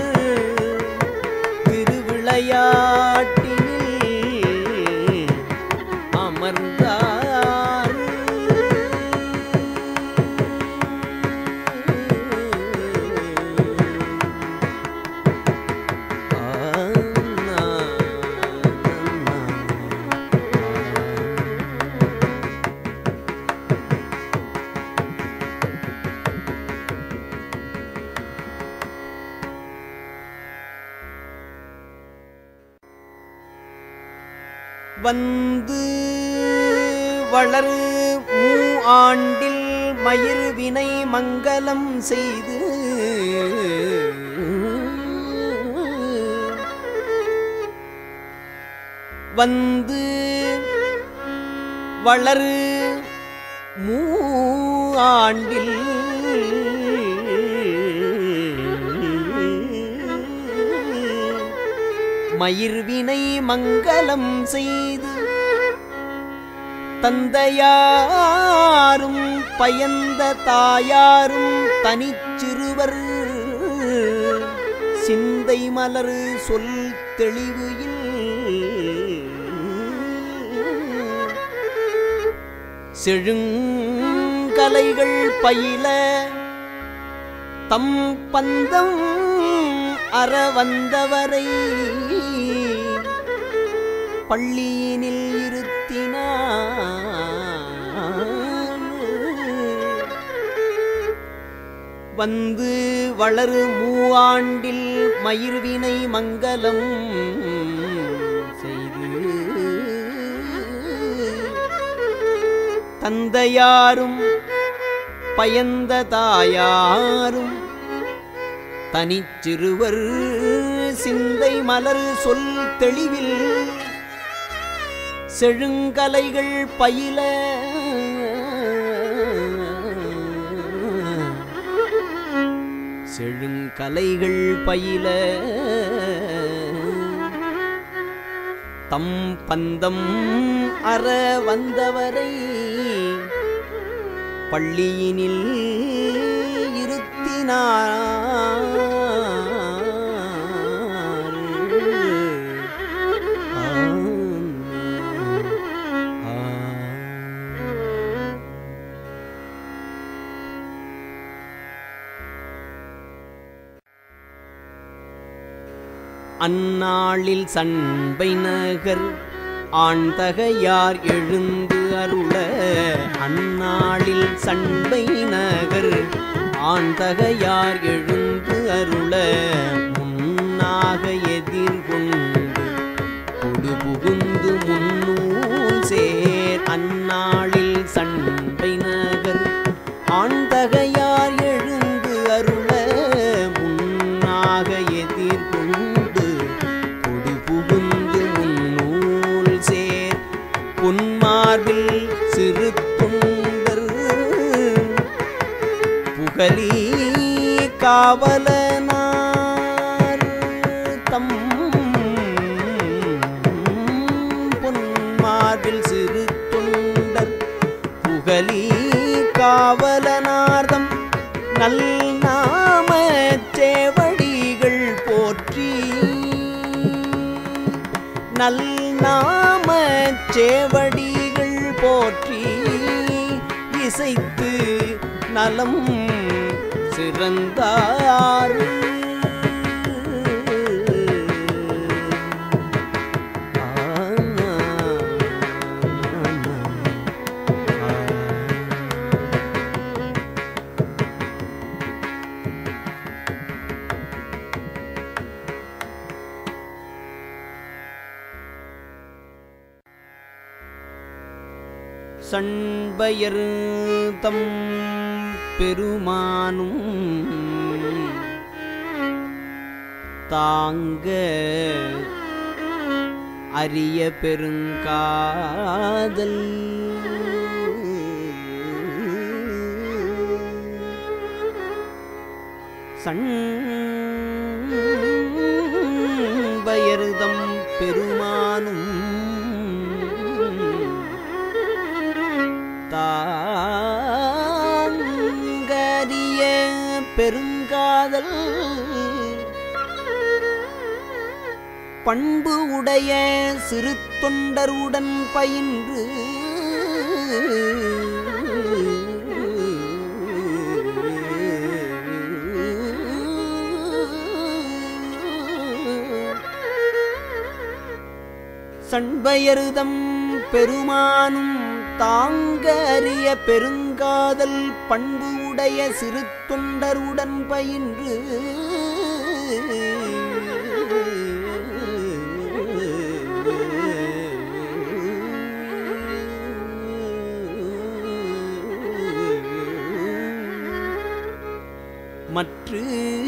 திருவிளையாட்டினில் அமர்ந்தார் வந்து வளர் மூ ஆண்டில் மயிர் வினை மங்கலம் செய்து வந்து வளர் மூ ஆண்டில் மயிர்வினை மங்கலம் செய்து தந்தையாரும் பயந்த தாயாரும் தனிச்சிறுவர் சிந்தை மலர் சொல் தெளிவு செழுங்கலைகள் பயில தம் பந்தம் அற வந்தவரை பள்ளியினில் இருத்தினான் வந்து வளரு மூவாண்டில் மயிர்வினை மங்கலம் செய்து தந்தையாரும் பயந்த தாயாரும் தனிச்சிறுவர் சிந்தை மலர் சொல் தெளிவில் செழுங்கலைகள் பயில செழுங்கலைகள் பயில தம் பந்தம் அற வந்தவரை பள்ளியினில் இருத்தினார் அந்நாளில் சண்பை நகர் ஆண்தகையார் எழுந்து அருள அந்நாளில் சண்பை நகர் ஆண்தகையார் எழுந்து அருள முன்னாக எதிர்கொண்டு கொடு புகுந்து முன்னூல் சேர் அந்நாளில் சண்பை நகர் ஆண்தகையார் எழுந்து அருள முன்னாக எதிர்கொண்டு கொடு புகுந்து முன்னூல் சேர் பொன்மார்பில் சிறு தொண்டர் புகழி காவலனார் தம் பொன்மார்பில் சிறு தொண்டர் புகழி காவலனார்தம் நல் நாம சேவடிகள் போற்றி நல் நாம சேவடிகள் போற்றி இசைத்து நலம் சிறந்தார் சண்பயர் தம் பெருமானும் தாங்க அரிய பெருங்காதல் சண்பயர்தம் பெருமானும் தாங்கரிய பெருங்காதல் பண்பு உடைய சிறு தொண்டருடன் பயின்று சண்பயருதம் பெருமானும் தாங்க அறிய பெருங்காதல் பண்பு உடைய சிறு தொண்டருடன் பயின்று மற்று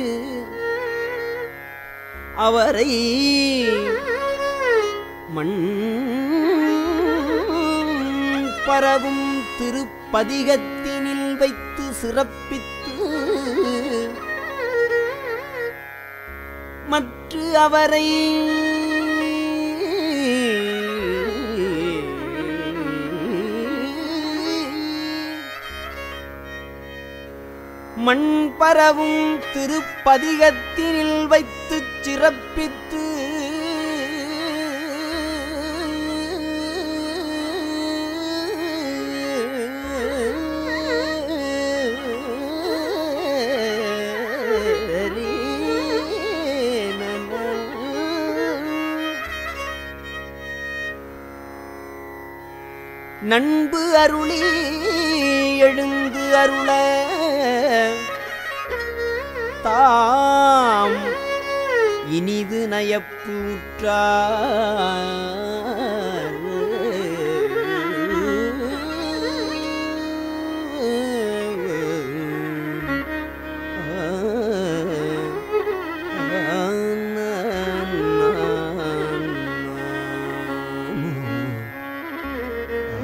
அவரை மண் பரவும் திருப்பதிகத்தினில் வைத்து சிறப்பித்து மற்ற அவரை மண் பரவும் திருப்பதிகத்தினில் வைத்துச் சிறப்பித்து நண்பு அருளி எழுந்து அருள தாம் இனிது நயப்புற்றார்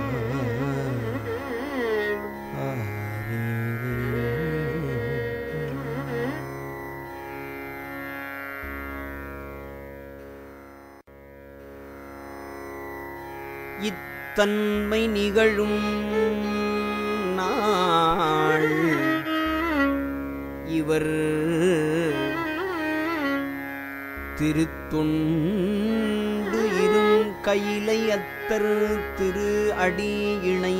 இத்தன்மை நிகழும் நாள் இவர் திருத்தொண்டு இரும் கையிலை அத்தர் திரு அடி இணை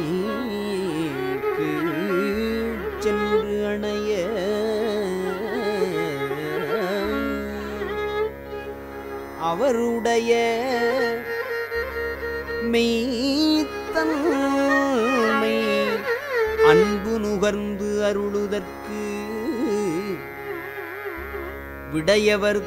சென்று அணைய அவருடைய மெய்த்தன்மை அன்பு நுகர்ந்து அருளுதற்கு விடையவர்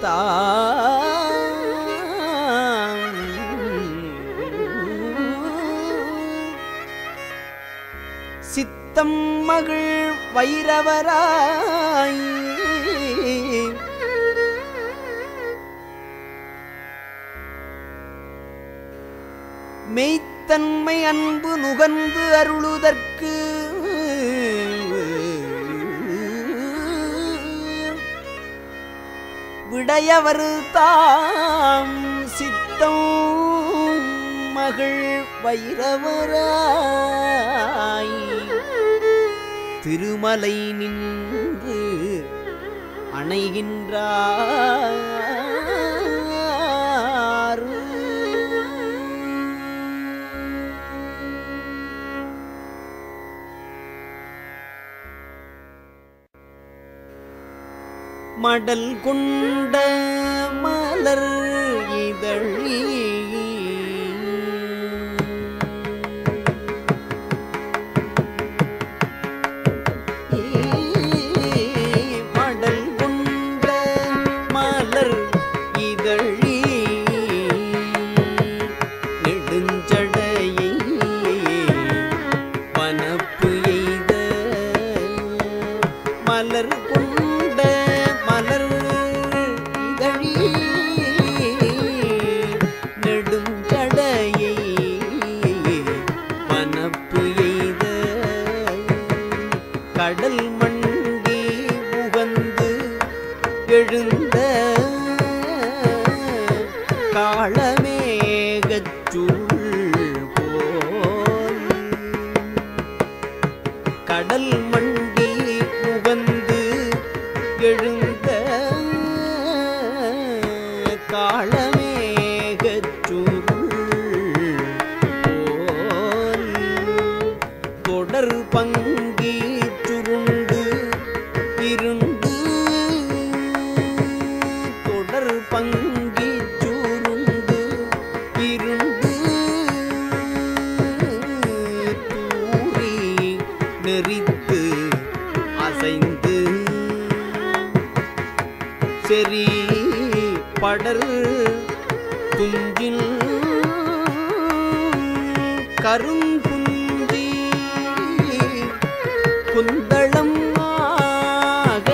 சித்தம் மகள் வைரவராய் மெய்த்தன்மை அன்பு நுகர்ந்து அருளுதற்கு விடையவர் தாம் சித்தம் மகள் வைரவராய் திருமலை நின்று அணைகின்றார் மடல் கொண்ட மலர் இதழி மடல் கொண்ட மலர் இதழி நெடுஞ்சடையை பனப்பு எய்த மலர் கொண்ட மலர் இதழி நெடும் ஜடையை பனப்பு எய்த கடல் மண்டி உகந்து எழுந்த காளமேகச் சுருள் போல் கடல் மண்டி உகந்து எழுந்த காளமேகச் சுருள் போல் தொடர் பங்கி சுருண்டு இருந்து தொடர் பங்கி சுருண்டு இருந்து தூரி நெறித்து அசைந்து செறி படர் துஞ்சில் கருங்குஞ்சி குந்தளம் ஆக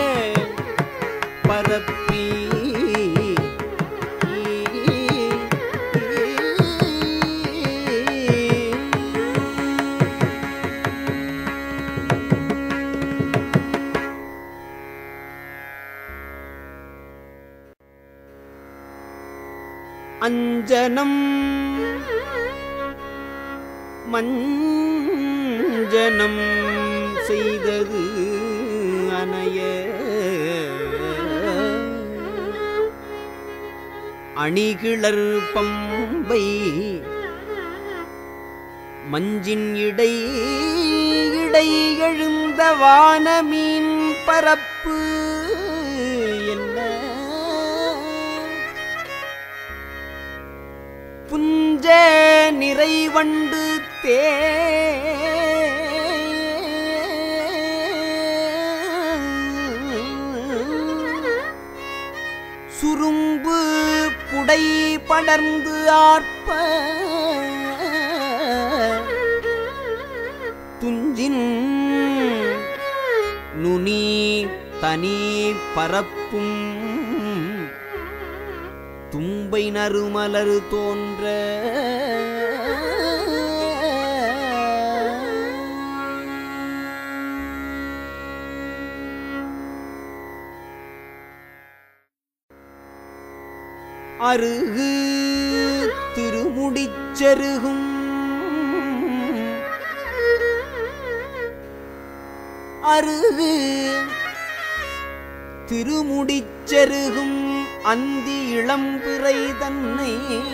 பரப்பி அஞ்சனம் மஞ்சனம் செய்தது அணைய அணிகிளர் பம்பை மஞ்சின் இடை இடை எழுந்த வானமீன் பரப்பு என்ன புஞ்ச நிறைவண்டு தே சுரும்பு புடை படர்ந்து ஆர்ப்ப துஞ்சின் நுனி தனி பரப்பும் தும்பை நறுமலர் தோன்ற அருகு திருமுடிச்சருகும் அருகு திருமுடிச்சருகும் அந்தி இளம்பிறை தன்னை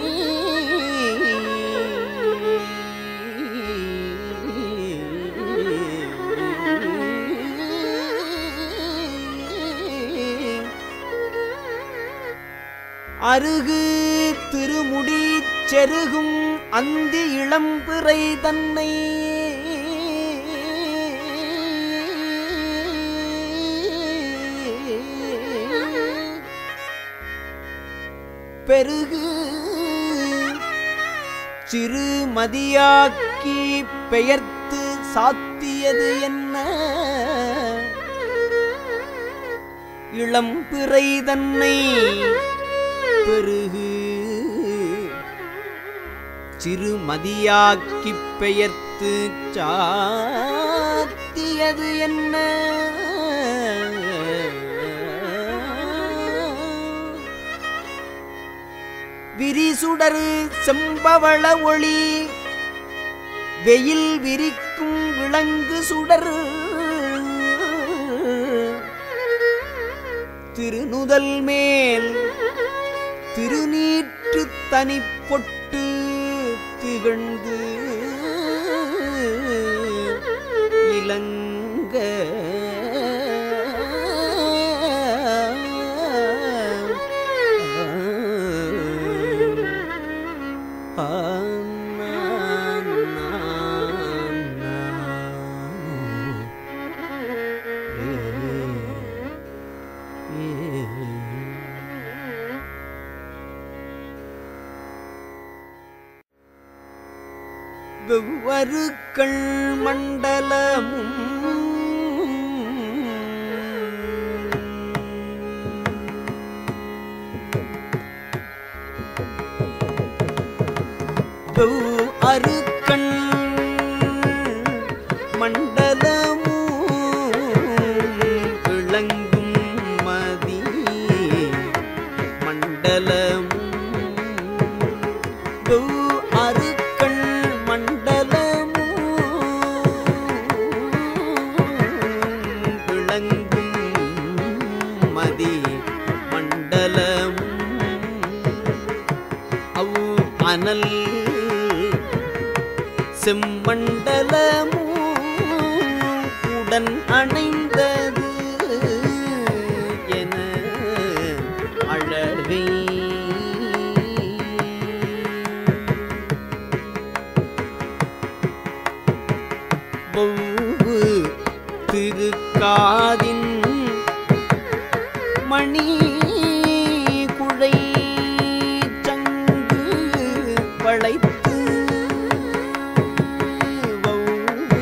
அருகு திருமுடி செருகும் அந்தி இளம்பிறை தன்னை பெருகு சிறு மதியாக்கி பெயர்த்து சாத்தியது என்ன இளம்பிறை தன்னை பெருகு சிறு மதியாக்கிப் பெயர்த்து சாத்தியது என்ன விரிசுடரு செம்பவள ஒளி வெயில் விரிக்கும் விளங்கு சுடர் திருநுதல் மேல் திருநீற்று தனி பொட்டு திகழ்ந்து இலங்க வெவ்வருக்கள் மண்டலமும் வெவ் அருக்கண் மண்டலமும் இளங்கும் மதி மண்டலமும் வெவ் அருக்கண் மண்டலமும் விளங்கும் மதி மண்டலமும் அவ் அனல் செம்மண்டலமும் உடன் அணைந்தது என அழகை ஒவ்வு திருக்காதின் மணி குழை சங்கு வளைத்து ஒவ்வு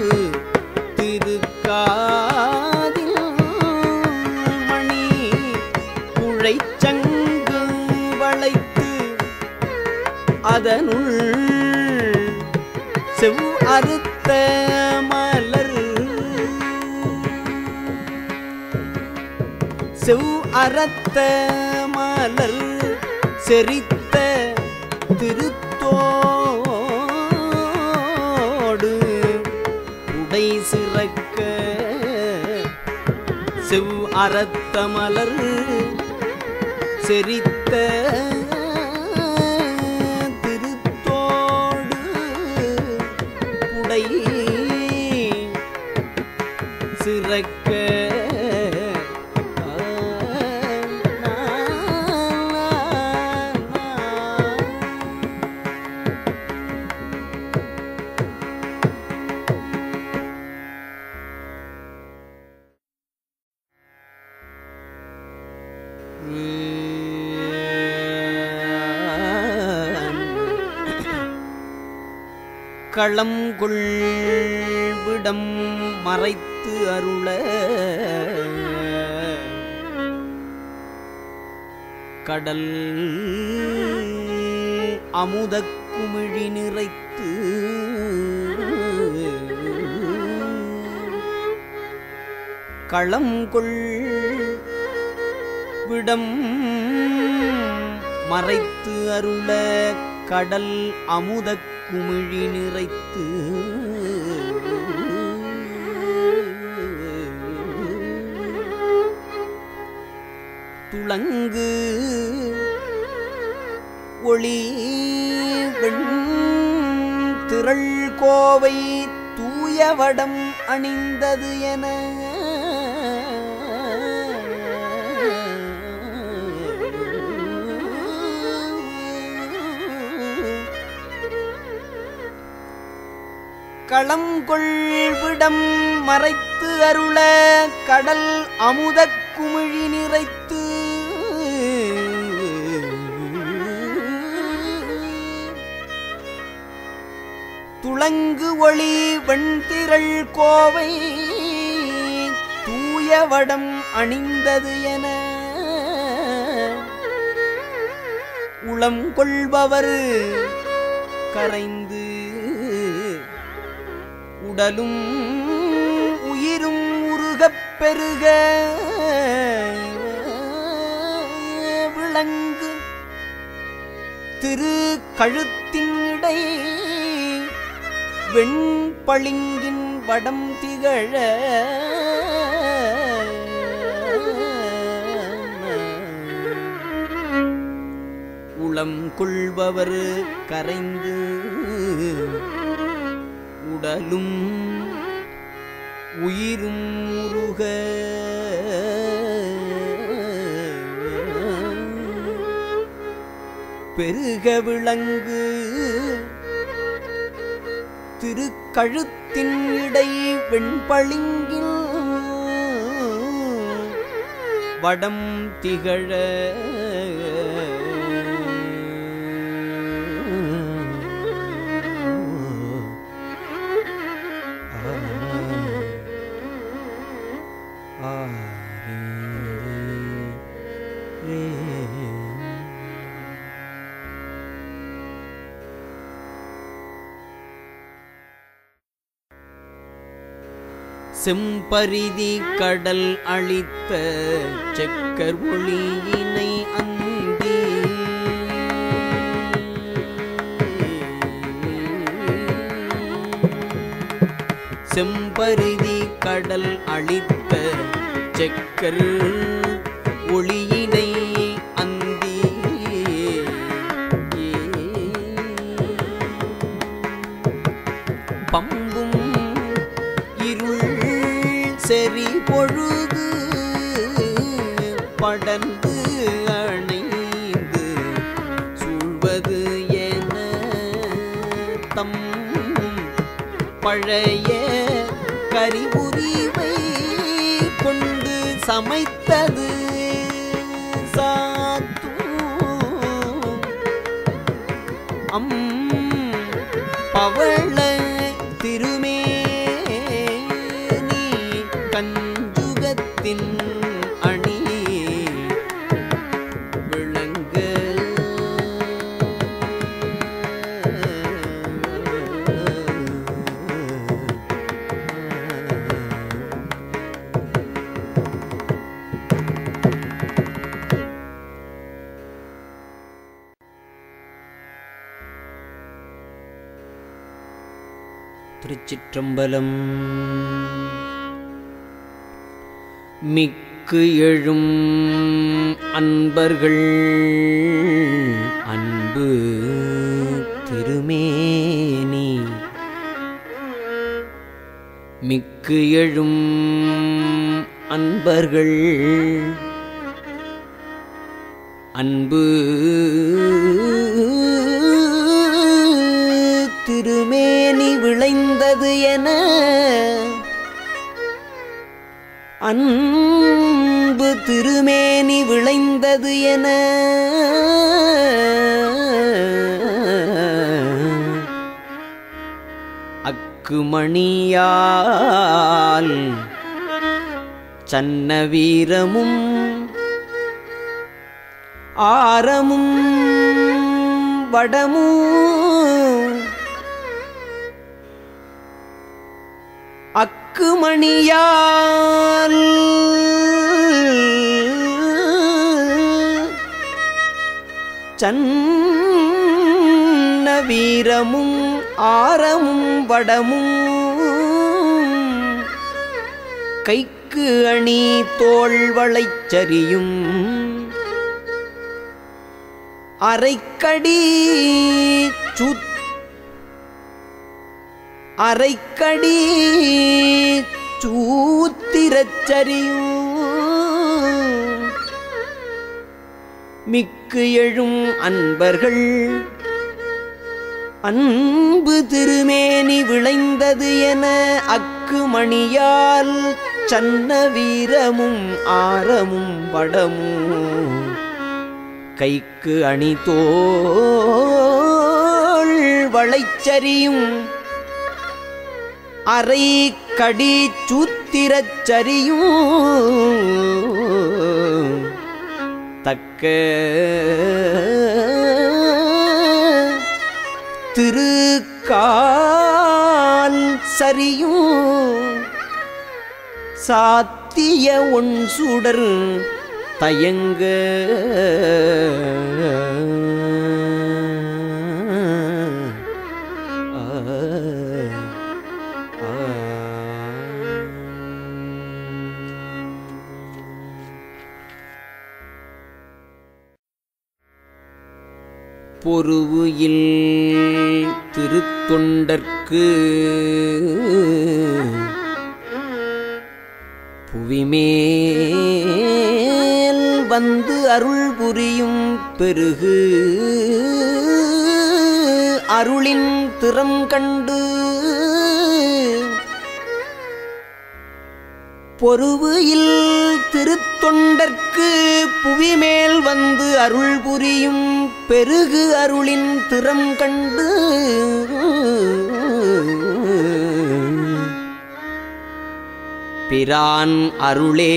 திருக்காதில் மணி குழைச்சங்கு வளைத்து அதனுள் செவ் அறுத்த மலர் செவ் அறத்த மலர் செரித்த திருத்தோடு உடை சிறக்க செவ் அறத்தமலர் செரித்த திருத்தோடு புடை சிறக்க களம் கொள்விடம் மறைத்து அருள கடல் அமுதக் குமிழி நிறைத்து களம் கொள் விடம் மறைத்து அருள கடல் அமுதக் குமிழி நிறைத்து துளங்கு ஒளி வெண் திரள் கோவை தூயவடம் அணிந்தது என களங்கொள்விடம் மறைத்து அருள கடல் அமுதக் குமிழி நிறைத்து துளங்கு ஒளி வெண்திரள் கோவை தூயவடம் அணிந்தது என உளம் கொள்பவர் கரைந்து உடலும் உயிரும் உருகப் பெருக விளங்கு திரு கழுத்தின் இடை வெண்பளிங்கின் வடம் திகழ உளம் கொள்பவர் கரைந்து உடலும் உயிரும் உருக பெருக விளங்கு திருக்கழுத்தின் இடை வெண்பளிங்கில் வடம் திகழ செம்பரிதி கடல் அளித்த செக்கர் ஒளியினை அந்தி செம்பரிதி கடல் அளித்த செக்கர் ஒளியினை அந்தி பம்பும் இருள் செறி பொழுது படர்ந்து அணைந்து சூழ்வது என தம் பழைய கரிபுரிவை கொண்டு சமைத்தது சாத்தும் அம் பவள திருமேனி கஞ்சுகத்தின் அணி விளங்க திருச்சிற்றம்பலம் மிக்கு எழும் அன்பர்கள் அன்பு திருமேனி மிக்கு எழும் அன்பர்கள் அன்பு திருமேனி விளைந்தது என அன்பு திருமேனி விளைந்தது என அக்குமணியால் சன்ன வீரமும் ஆரமும் வடமும் அக்குமணியால் சன்ன வீரமும் ஆரமும் வடமும் கைக்கு அணி தோள்வளைச் சரியும் அரைக்கடி சுத் அரைக்கடி சூத்திரச்சரியும் மிக்கு எழும் அன்பர்கள் அன்பு திருமேனி விளைந்தது என அக்கு மணியால் சன்ன வீரமும் ஆரமும் வடமும் கைக்கு அணி தோள் வளைச்சரியும் அரை கடி சூத்திரச் சரியும் தக்க திருக்கால் சரியும் சாத்திய ஒன் சுடர் தயங்க பொருவுயில் திருத்தொண்டற்கு புவிமேல் வந்து அருள் புரியும் பெருகு அருளின் திறம் கண்டு பொருவுயில் திருத்தொண்டற்கு புவிமேல் வந்து அருள் புரியும் பெருகு அருளின் திறம் கண்டு பிரான் அருளே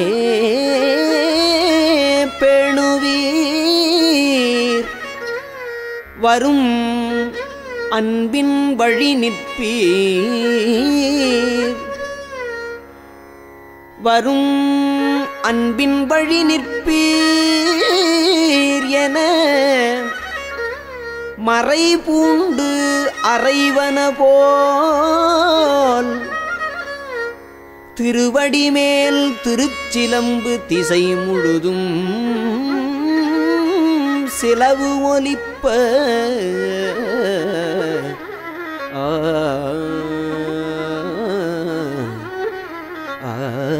பேணுவீர் வரும் அன்பின் வழி நிற்பீர் வரும் அன்பின் வழி நிற்பீர் என மறை பூண்டு அறைவன போல் திருவடி மேல் திருச்சிலம்பு திசை முழுதும் சிலவு ஒலிப்ப ஆ ஆ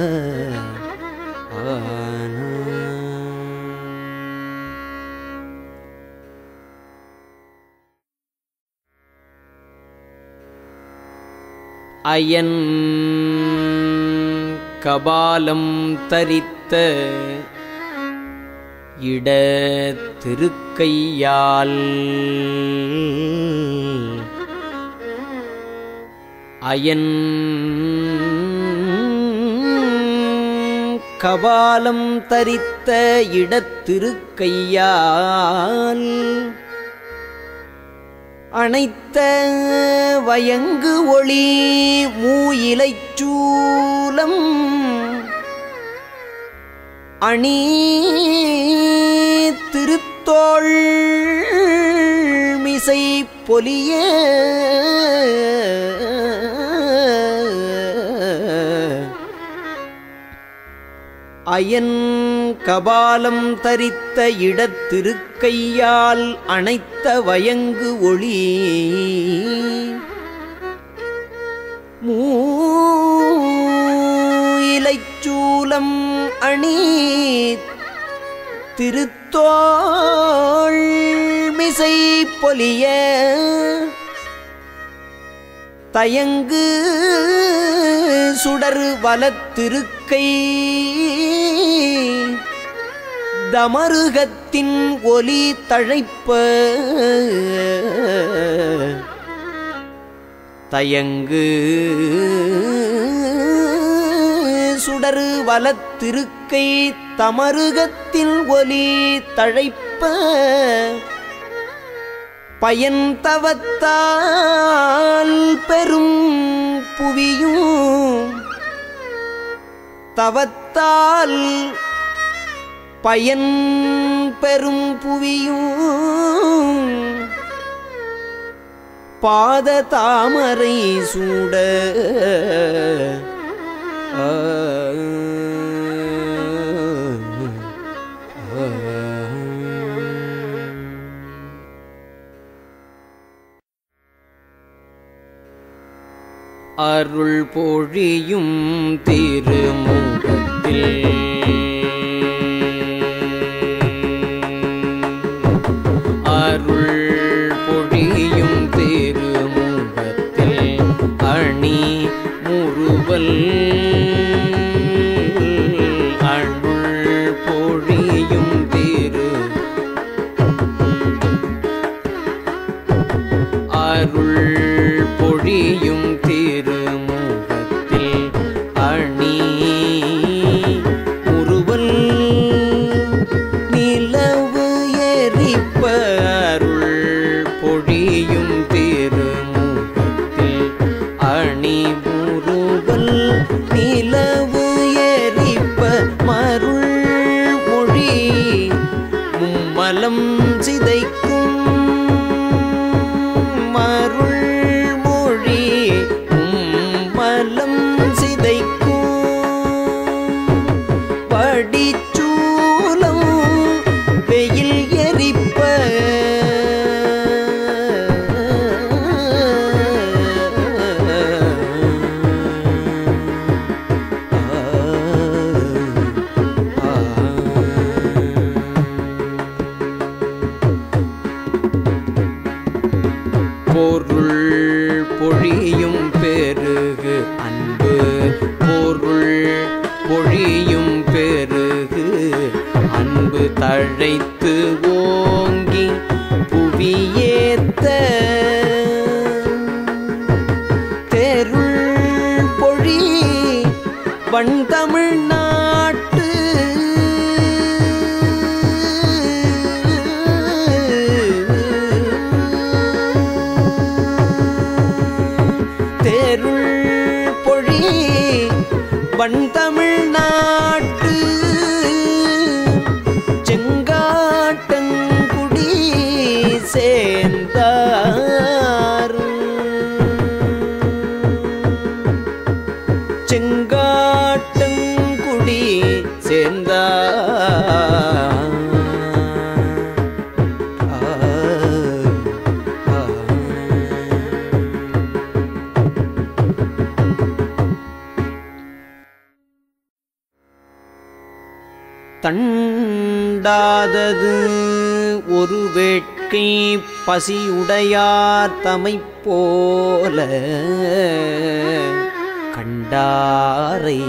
அயன் கபாலம் தரித்த இட திருக்கையால் அயன் கபாலம் தரித்த இடத்திருக்கையால் அணைத்த வயங்கு ஒளி மூயிலைச் சூலம் அணி திருத்தோள் மிசை பொலிய அயன் கபாலம் தரித்த இடத்திருக்கையால் அணைத்த வயங்கு ஒளி மூயிலைச்சூலம் அணி திருத்தோள் மிசை பொலிய தயங்கு சுடர் வலத்திருக்கை தமருகத்தின் ஒலி தழைப்ப தயங்கு சுடர் வலத்திருக்கை தமருகத்தின் ஒலி தழைப்ப பயன் தவத்தால் பெரும் புவியும் தவத்தால் பயன் பெரும் புவியும் பாத தாமரை சூட ஆ, அருள் பொழியும் திருமுகத்தில் அருள் பொழியும் திருமுகத்தில் அணி முறுவல் அருள் பொழியும் திரு அருள் பொழியும் திருமுகத்தில் அணி முறுவல் நிலவு எரிப்ப அருள் பொழியும் திருமுகத்தில் அணி முறுவல் நிலவு எரிப்ப மருள் மொழி மும்மலம் சிதைக்கும் மருள் மொழி மும்மலம் சிதைக்கும் படிச்சூலம் வெயில் எரிப்ப பொருள் பொழியும் பெருகு அன்பு பொருள் பொழியும் பெருகு அன்பு தழைத்து ஓங்கி புவியேத்த தெருள் பொழி வன் தமிழ்நாட்டு தெருள் பொழி வன் தமிழ்நாட்டு செங்காட்டங்குடி சேர்ந்தார் செங்காட்டங்குடி சேர்ந்தார் தண்டாதது ஒரு வேட்கை பசியுடையார் தமைப் போல கண்டாரை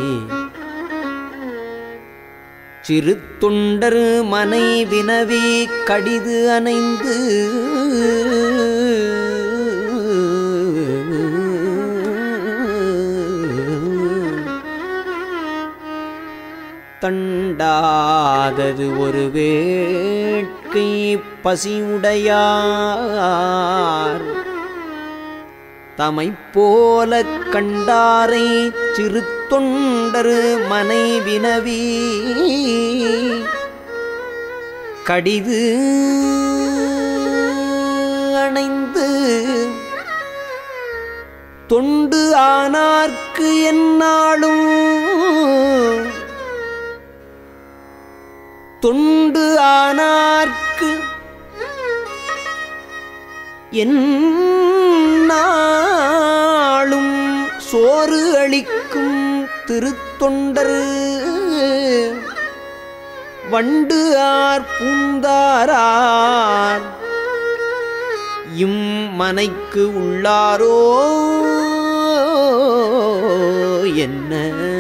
சிறு தொண்டர் மனை வினவி கடிது அணைந்து தண்டாதது ஒரு வேட்கை பசியுடையார் தமைப் போல கண்டாரை சிறு தொண்டர் மனை வினவி கடிது அணைந்து தொண்டு ஆனார்க்கு என்னாலும் தொண்டு ஆனார்க்கு என்னாளும் சோறு அளிக்கும் திருத்தொண்டர் வண்டு ஆர் பூந்தாரார் இம் மனைக்கு உள்ளாரோ என்ன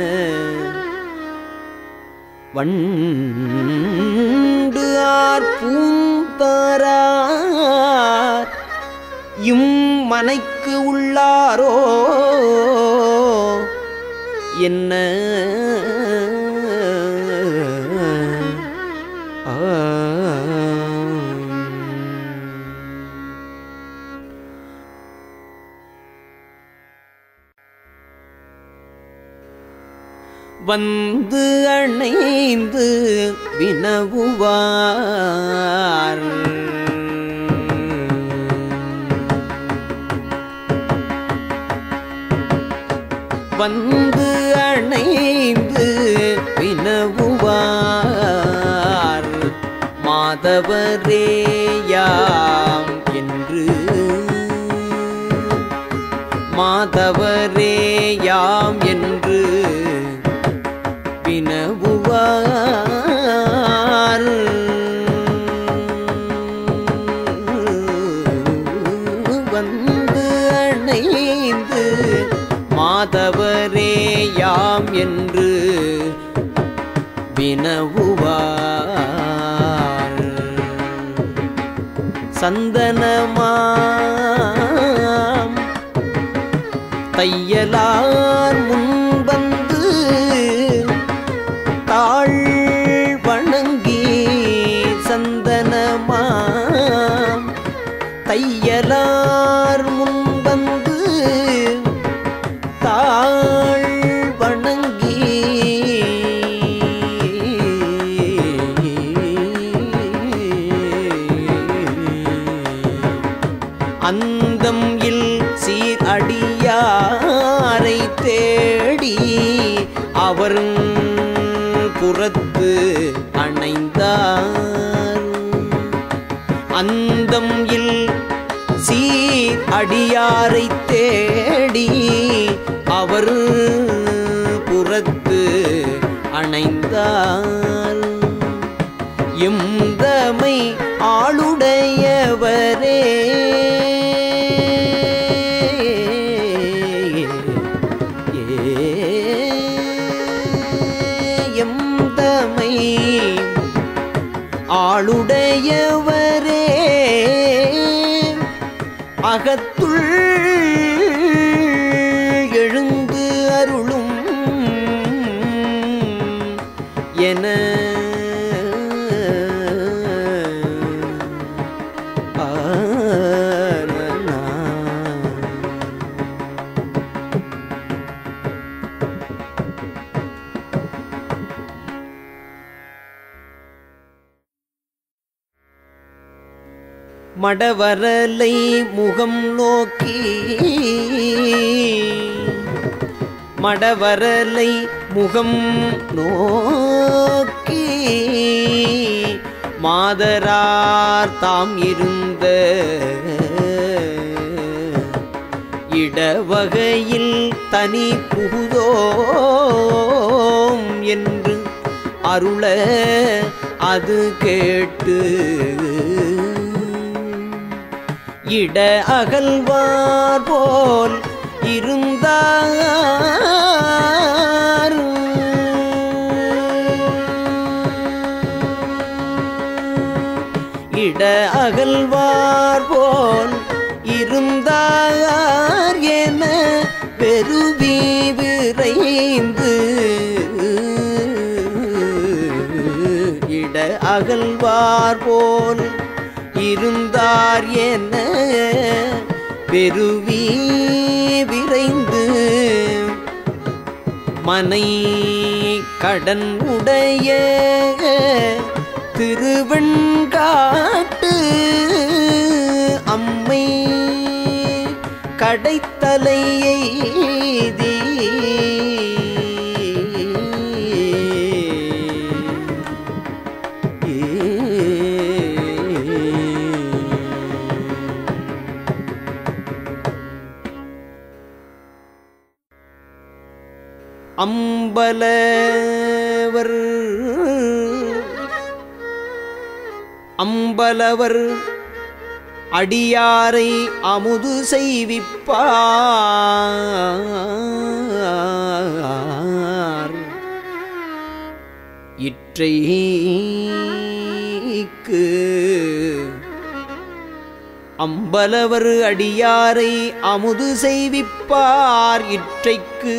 வண்டு ஆர் பூந்தாரார் இம் மனைக்கு உள்ளாரோ என்ன ஆ வந்து அணைந்து வினவுவார் வந்து அணைந்து வினவுவார் மாதவரேயாம் என்று மாதவரேயாம் என்று வினவுவார் வந்து அணைந்து மாதவரேயாம் என்று வினவுவார் சந்தனமாம் தையலார் முன்வந்து தாழ் வணங்கி சந்தனமாம் தையலார் முன்வந்து தாழ் வணங்கி அந்தம் இல் சீர் அடியாரை தேடி அவர் புறத்து அணைந்தார் அந்தம் இல் சீர் அடியாரை தேடி அவர் புறத்து அணைந்தார் எந்தமை ஆளுடையவரே எந்தமை ஆளுடையவரே அகத்துள் எழுந்து அருளும் என மடவரலை முகம் நோக்கி மடவரலை முகம் நோக்கி மாதரார் தாம் இருந்த இடவகையில் தனி புகுதோம் என்று அருள அது கேட்டு இட அகல்வார் போல் இருந்தார் இட அகல்வார் போல் இருந்தார் என பெருவி விரைந்து இட அகல்வார் போல் இருந்தார் என பெருவி விரைந்து மனை கடன் உடைய திருவெண்காட்டு அம்மை கடைத்தலையை எய்தி அம்பலவர் அம்பலவர் அடியாரை அமுது செய்விப்பார் இற்றைக்கு அம்பலவர் அடியாரை அமுது செய்விப்பார் இற்றைக்கு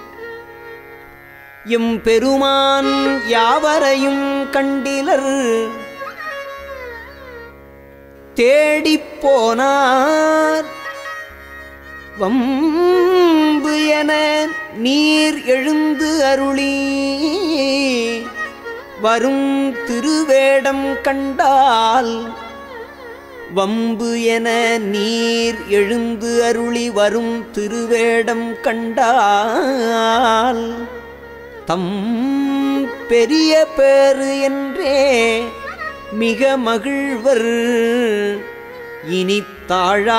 எம் பெருமான் யாவரையும் கண்டிலர் தேடிப் போனார் வம்பு என நீர் எழுந்து அருளி வரும் திருவேடம் கண்டால் வம்பு என நீர் எழுந்து அருளி வரும் திருவேடம் கண்டால் தம் பெரிய பேறு என்றே மிக மகிழ்வர் இனி தாழா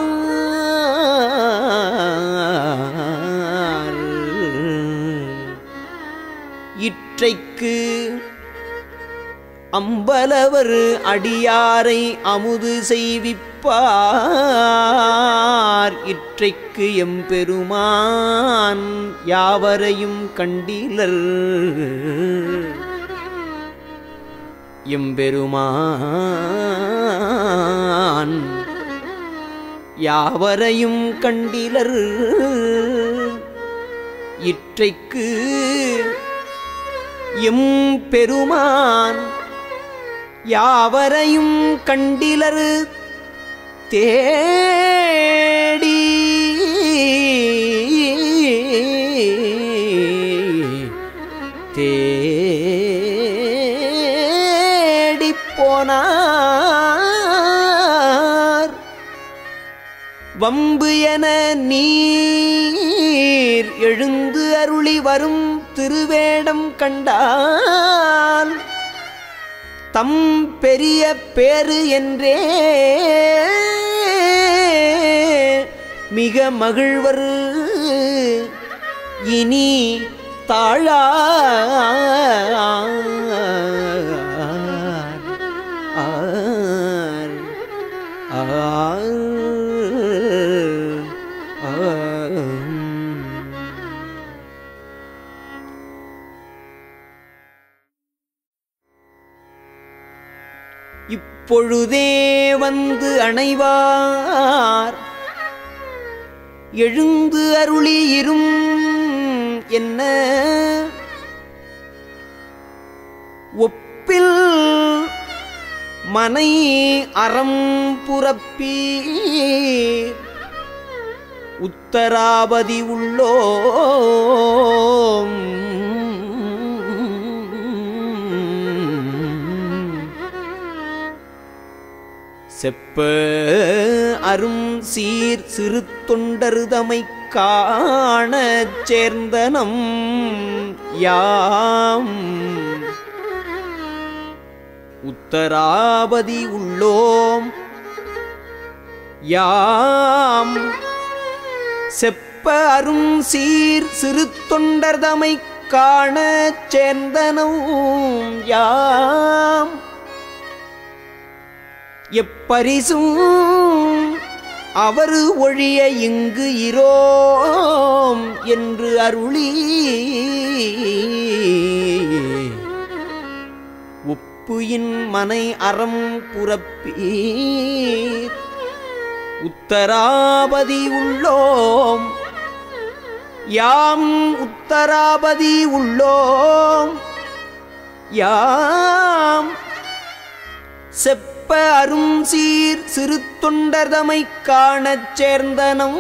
இற்றைக்கு அம்பலவர் அடியாரை அமுது செய்விப்பார் இற்றைக்கு எம்பெருமான் யாவரையும் கண்டிலர் எம்பெருமான் யாவரையும் கண்டிலர் இற்றைக்கு எம் பெருமான் யாவரையும் கண்டிலர் தேடி தேடிப் போனார் வம்பு என நீர் எழுந்து அருளி வரும் திருவேடம் கண்டால் தம் பெரிய பேரு என்றே மிக மகிழ்வர் இனி தாழா இப்பொழுதே வந்து அணைவார் எழுந்து அருளி இரும் என்ன ஒப்பில் மனை அறம் புறப்பீர் உத்தராபதி உள்ளோம் செப்ப அரும் சீர் சிறு தொண்டருதமை காணச் சேர்ந்தனம் யாம் உத்தராபதி உள்ளோம் யாம் செப்ப அரும் சீர் சிறு தொண்டர்தமை காணச் சேர்ந்தனம் யாம் எப்பரிசும் அவர் ஒழிய இங்கு இரோம் என்று அருளி உப்புயின் மனை அறம் புறப்பீர் உத்தராபதி உள்ளோம் யாம் உத்தராபதி உள்ளோம் யாம் செப்ப அரும் சீர் சிறு தொண்டர்தமை காணச் சேர்ந்தனம்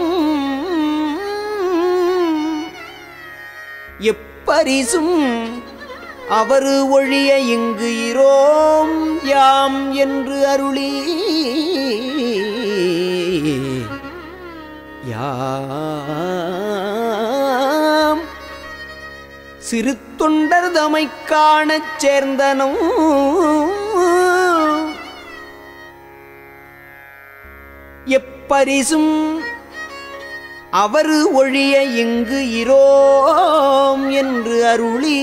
எப்பரிசும் அவர் ஒழிய இங்கு இரோம் யாம் என்று அருளி யாம் சிறு தொண்டர் தமை காணச் சேர்ந்தனும் எப்பரிசும் அவர் ஒழிய இங்கு இரோம் அருளி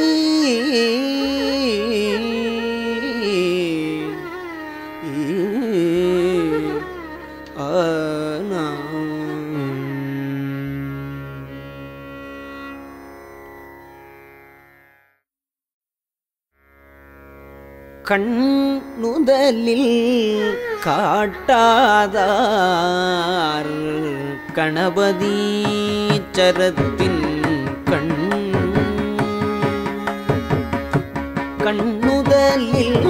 கண்ணுதலில் காட்டாதார் கணபதி சரத்தின் கண் கண்ணுதலில்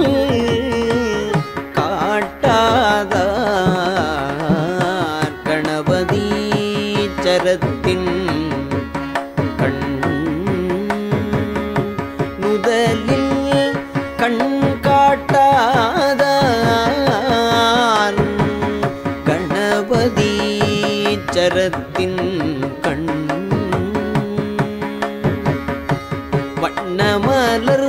காட்டாதார் கணபதி சரத்தின் கண் நுதலில் கண் காட்டாதார் கணபதி சரத்தின் கண் வண்ணமலர்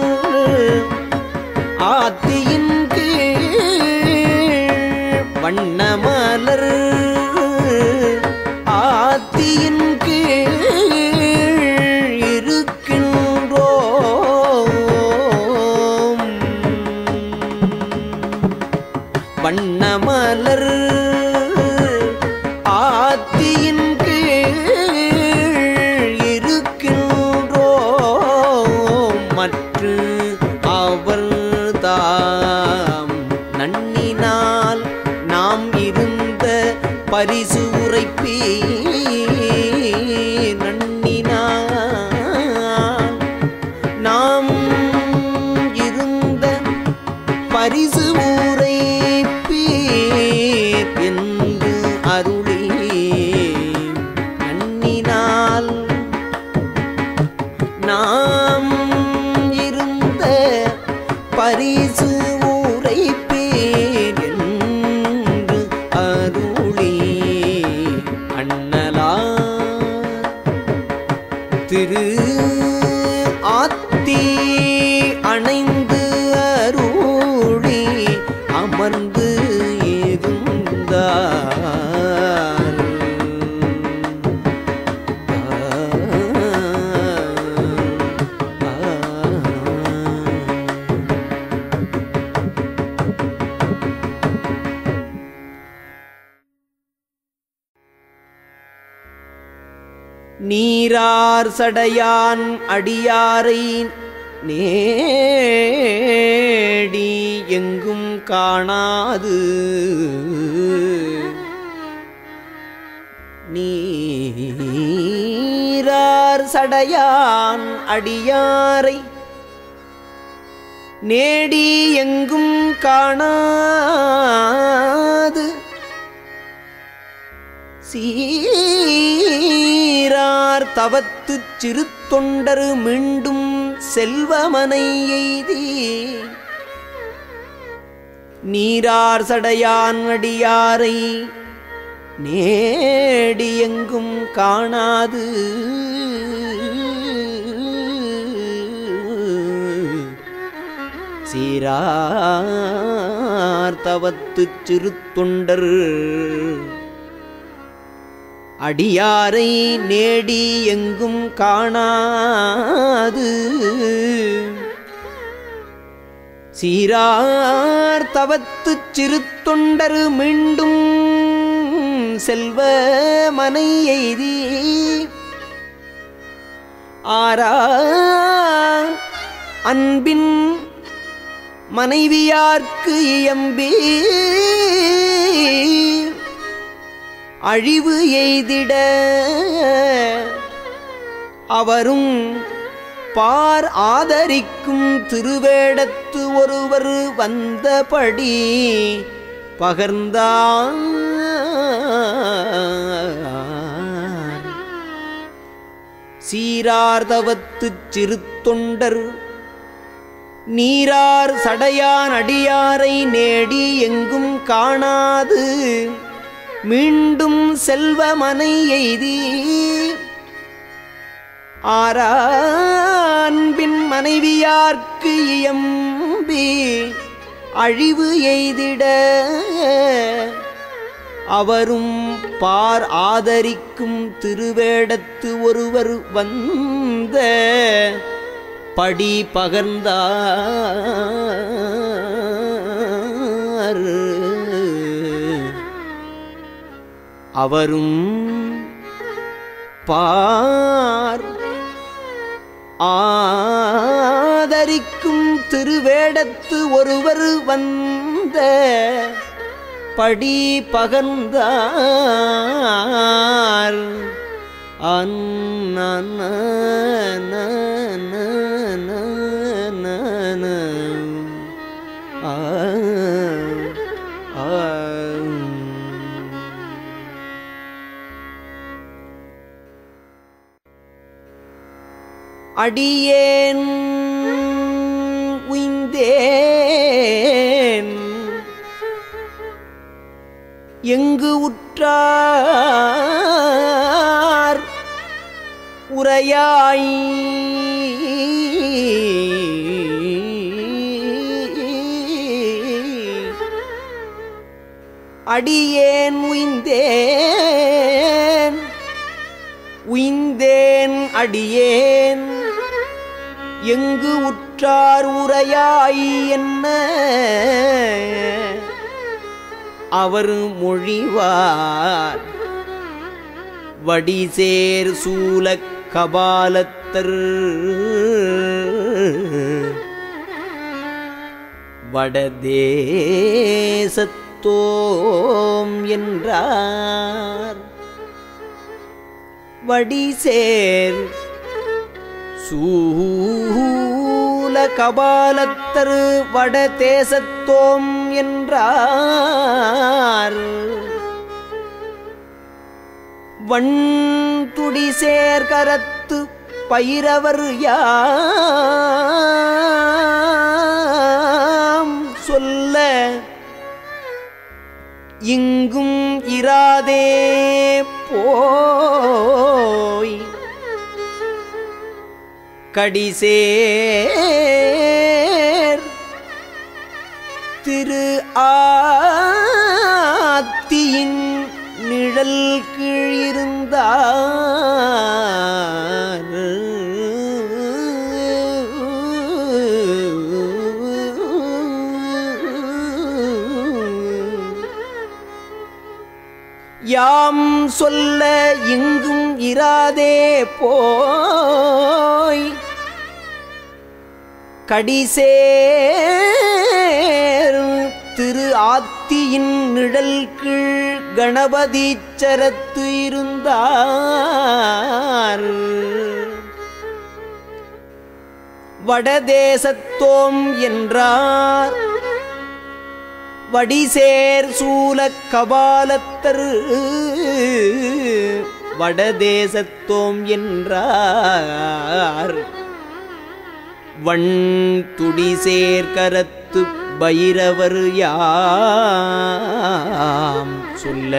ஆத்தியின் கீழ் வண்ணமலர் ஆத்தியின் கீழ் இருக்கின்றோம் வண்ணமலர் ஆத்தியின் கீழ் இருக்கின்றோம் மற்ற அவர் தாம் நன்னினால் நாம் இருந்த பரிசு உரைப்பே நன்னினால் நாம் இருந்த பரிசு ஊரை பேர் என்று அருளே நன்னினால் நாம் இருந்த பரிசு ஊரை பேர் என்று அருளே அண்ணலார் திரு ஆத்தி அணைந்து அருளி அமர்ந்து இருந்தார் நீரார் சடையான் அடியாரை நேடி எங்கும் காணாது நீரார் சடையான் அடியாரை நேடி எங்கும் காணாது சீரார் தவத்துச் சிறு தொண்டரு மீண்டும் செல்வமனை எய்தி நீரார் சடையான் அடியாரை நேடி எங்கும் காணாது சீரார் தவத்துச் சிறு தொண்டர் அடியாரை நேடி எங்கும் காணாது சீரார் தவத்துச் சிறு தொண்டரு மீண்டும் செல்வ மனை எய்தி ஆரா அன்பின் மனைவியார்க்கு இயம்பி அழிவு எய்திட அவரும் பார் ஆதரிக்கும் திருவேடத்து ஒருவர் வந்தபடி பகர்ந்தார் சீரார்தவத்துச் சிறு தொண்டர் நீரார் சடையான் அடியாரை நேடி எங்கும் காணாது மீண்டும் செல்வ மனை எய்தி ஆரான்பின் மனைவியார்க்கு இயம்பி அழிவு எய்திட அவரும் பார் ஆதரிக்கும் திருவேடத்து ஒருவர் வந்த படி பகர்ந்தார் அவரும் பார் ஆதரிக்கும் திருவேடத்து ஒருவர் வந்த படி பகர்ந்தார் அண்ணன அடியேன் உய்ந்தேன் எங்கு உற்றார் உரையாய் அடியேன் உய்ந்தேன் உய்ந்தேன் அடியேன் எங்கு உற்றார் உரையாய் என்ன அவர் மொழிவார் வடிசேர் சூலக் கபாலத்தர் வடதேசத்தோம் என்றார் வடிசேர் சூல கபாலத்தர் வட தேசத்தோம் என்றார் வண் துடி சேர்கரத்து பயிரவர் யாம் சொல்ல இங்கும் இராதே போய் கடிசேர் திரு ஆத்தியின் நிழல் கீழிருந்தார் யாம் சொல்ல இங்கும் இராதே போய் கடிசேர் திரு ஆத்தியின் நிழல் கீழ் கணபதி சரத்து இருந்தார் வடதேசத்தோம் என்றார் வடிசேர் சூலக் கபாலத்தர் வடதேசத்தோம் என்றார் வண் துடிசேர் கரத்து பைரவர் யாம் சொல்ல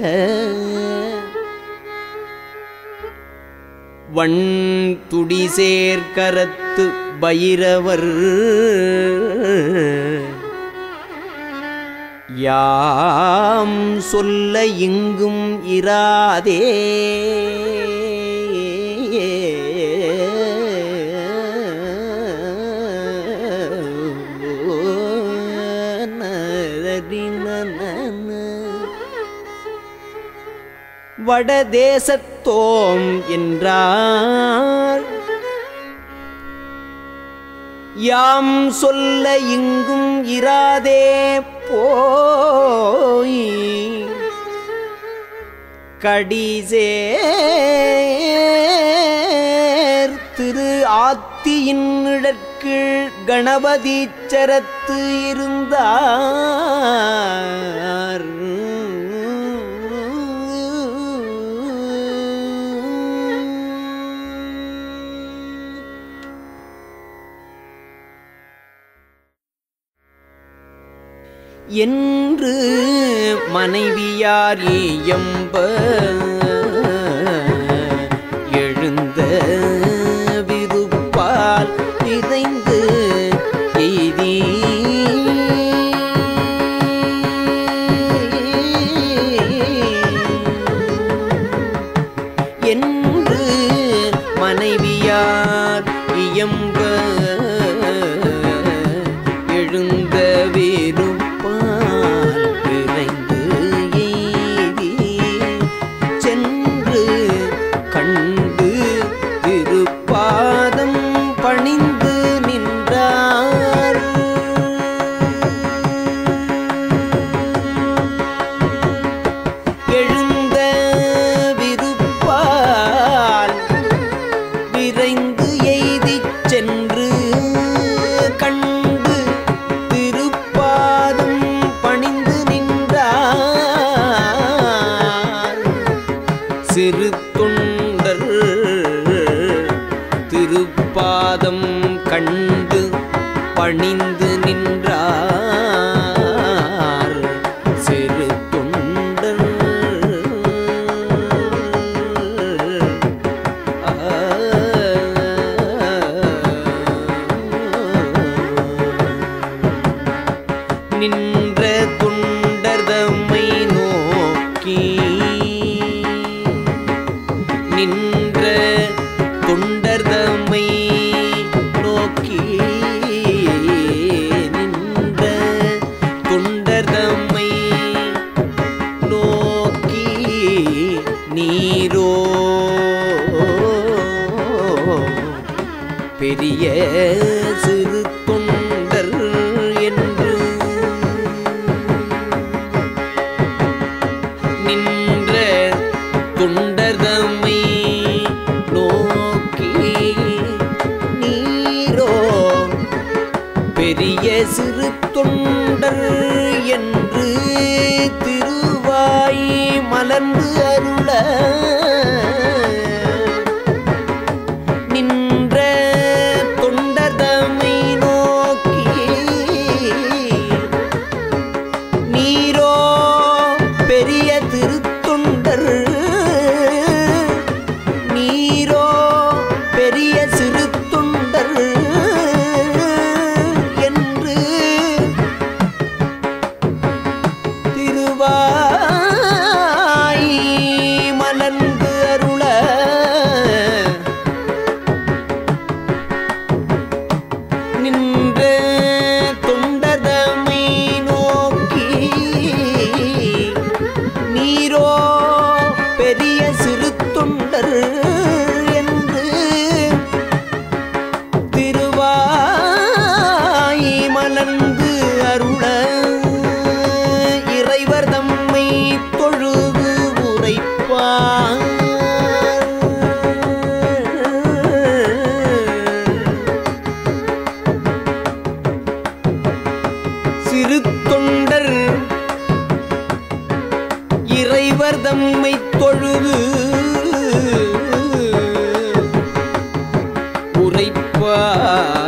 வண் துடிசேர் கரத்து பைரவர் யாம் சொல்ல இங்கும் இராதே வடதேசத்தோம் என்றார் யாம் சொல்ல இங்கும் இராதே போய் கடிசேர் திரு ஆத்தியின் இடற்கீழ் கணபதி சரத்து இருந்தார் என்று மனைவியார் ஏயம்ப எழுந்த விருப்பால் நிறைந்து எய்தி திருவார் இயம்ப எழுந்த வேறுபால் விரைந்து எய்தி சென்று கண்டு திருப்பாதம் பணிந்து நின்றார் எழுந்த விருப்பால் விரைந்து எய்திச் சென்று கண்டு திருப்பாதம் பணிந்து நின்றார் சிறு தொண்டர் திருப்பாதம் கண்டு பணிந்து நின்றார் சிறு தொண்டர் நின்ற துண்டர்தம்மை நோக்கி நின்ற தொண்டர்தம்மை நோக்கி நின்ற தொண்டர்தம்மை நோக்கி நீரோ பெரிய சிறு தொண்டர் என்று நின்ற தொண்டர்தம்மை நோக்கி நீரோ பெரிய சிறு தொண்டர் என்று திருவாய் மலர்ந்து அருள நின்ற தொண்டர்தமை நோக்கி நீரோ பெரிய திருத்தொண்டர் நீரோ பெரிய சிறு தொண்டர் என்று திருவாய் மலர்ந்து அருள நின்ற தொண்டதமை நோக்கி நீரோ பெரிய சிறு தொண்டர் என்று திருவாய் மலர்ந்து அருள இறைவர் தம்மை தொழுது உரைப்பார் சிறு தொண்டர் இறைவர் தம்மை தொழுது உரைப்பார்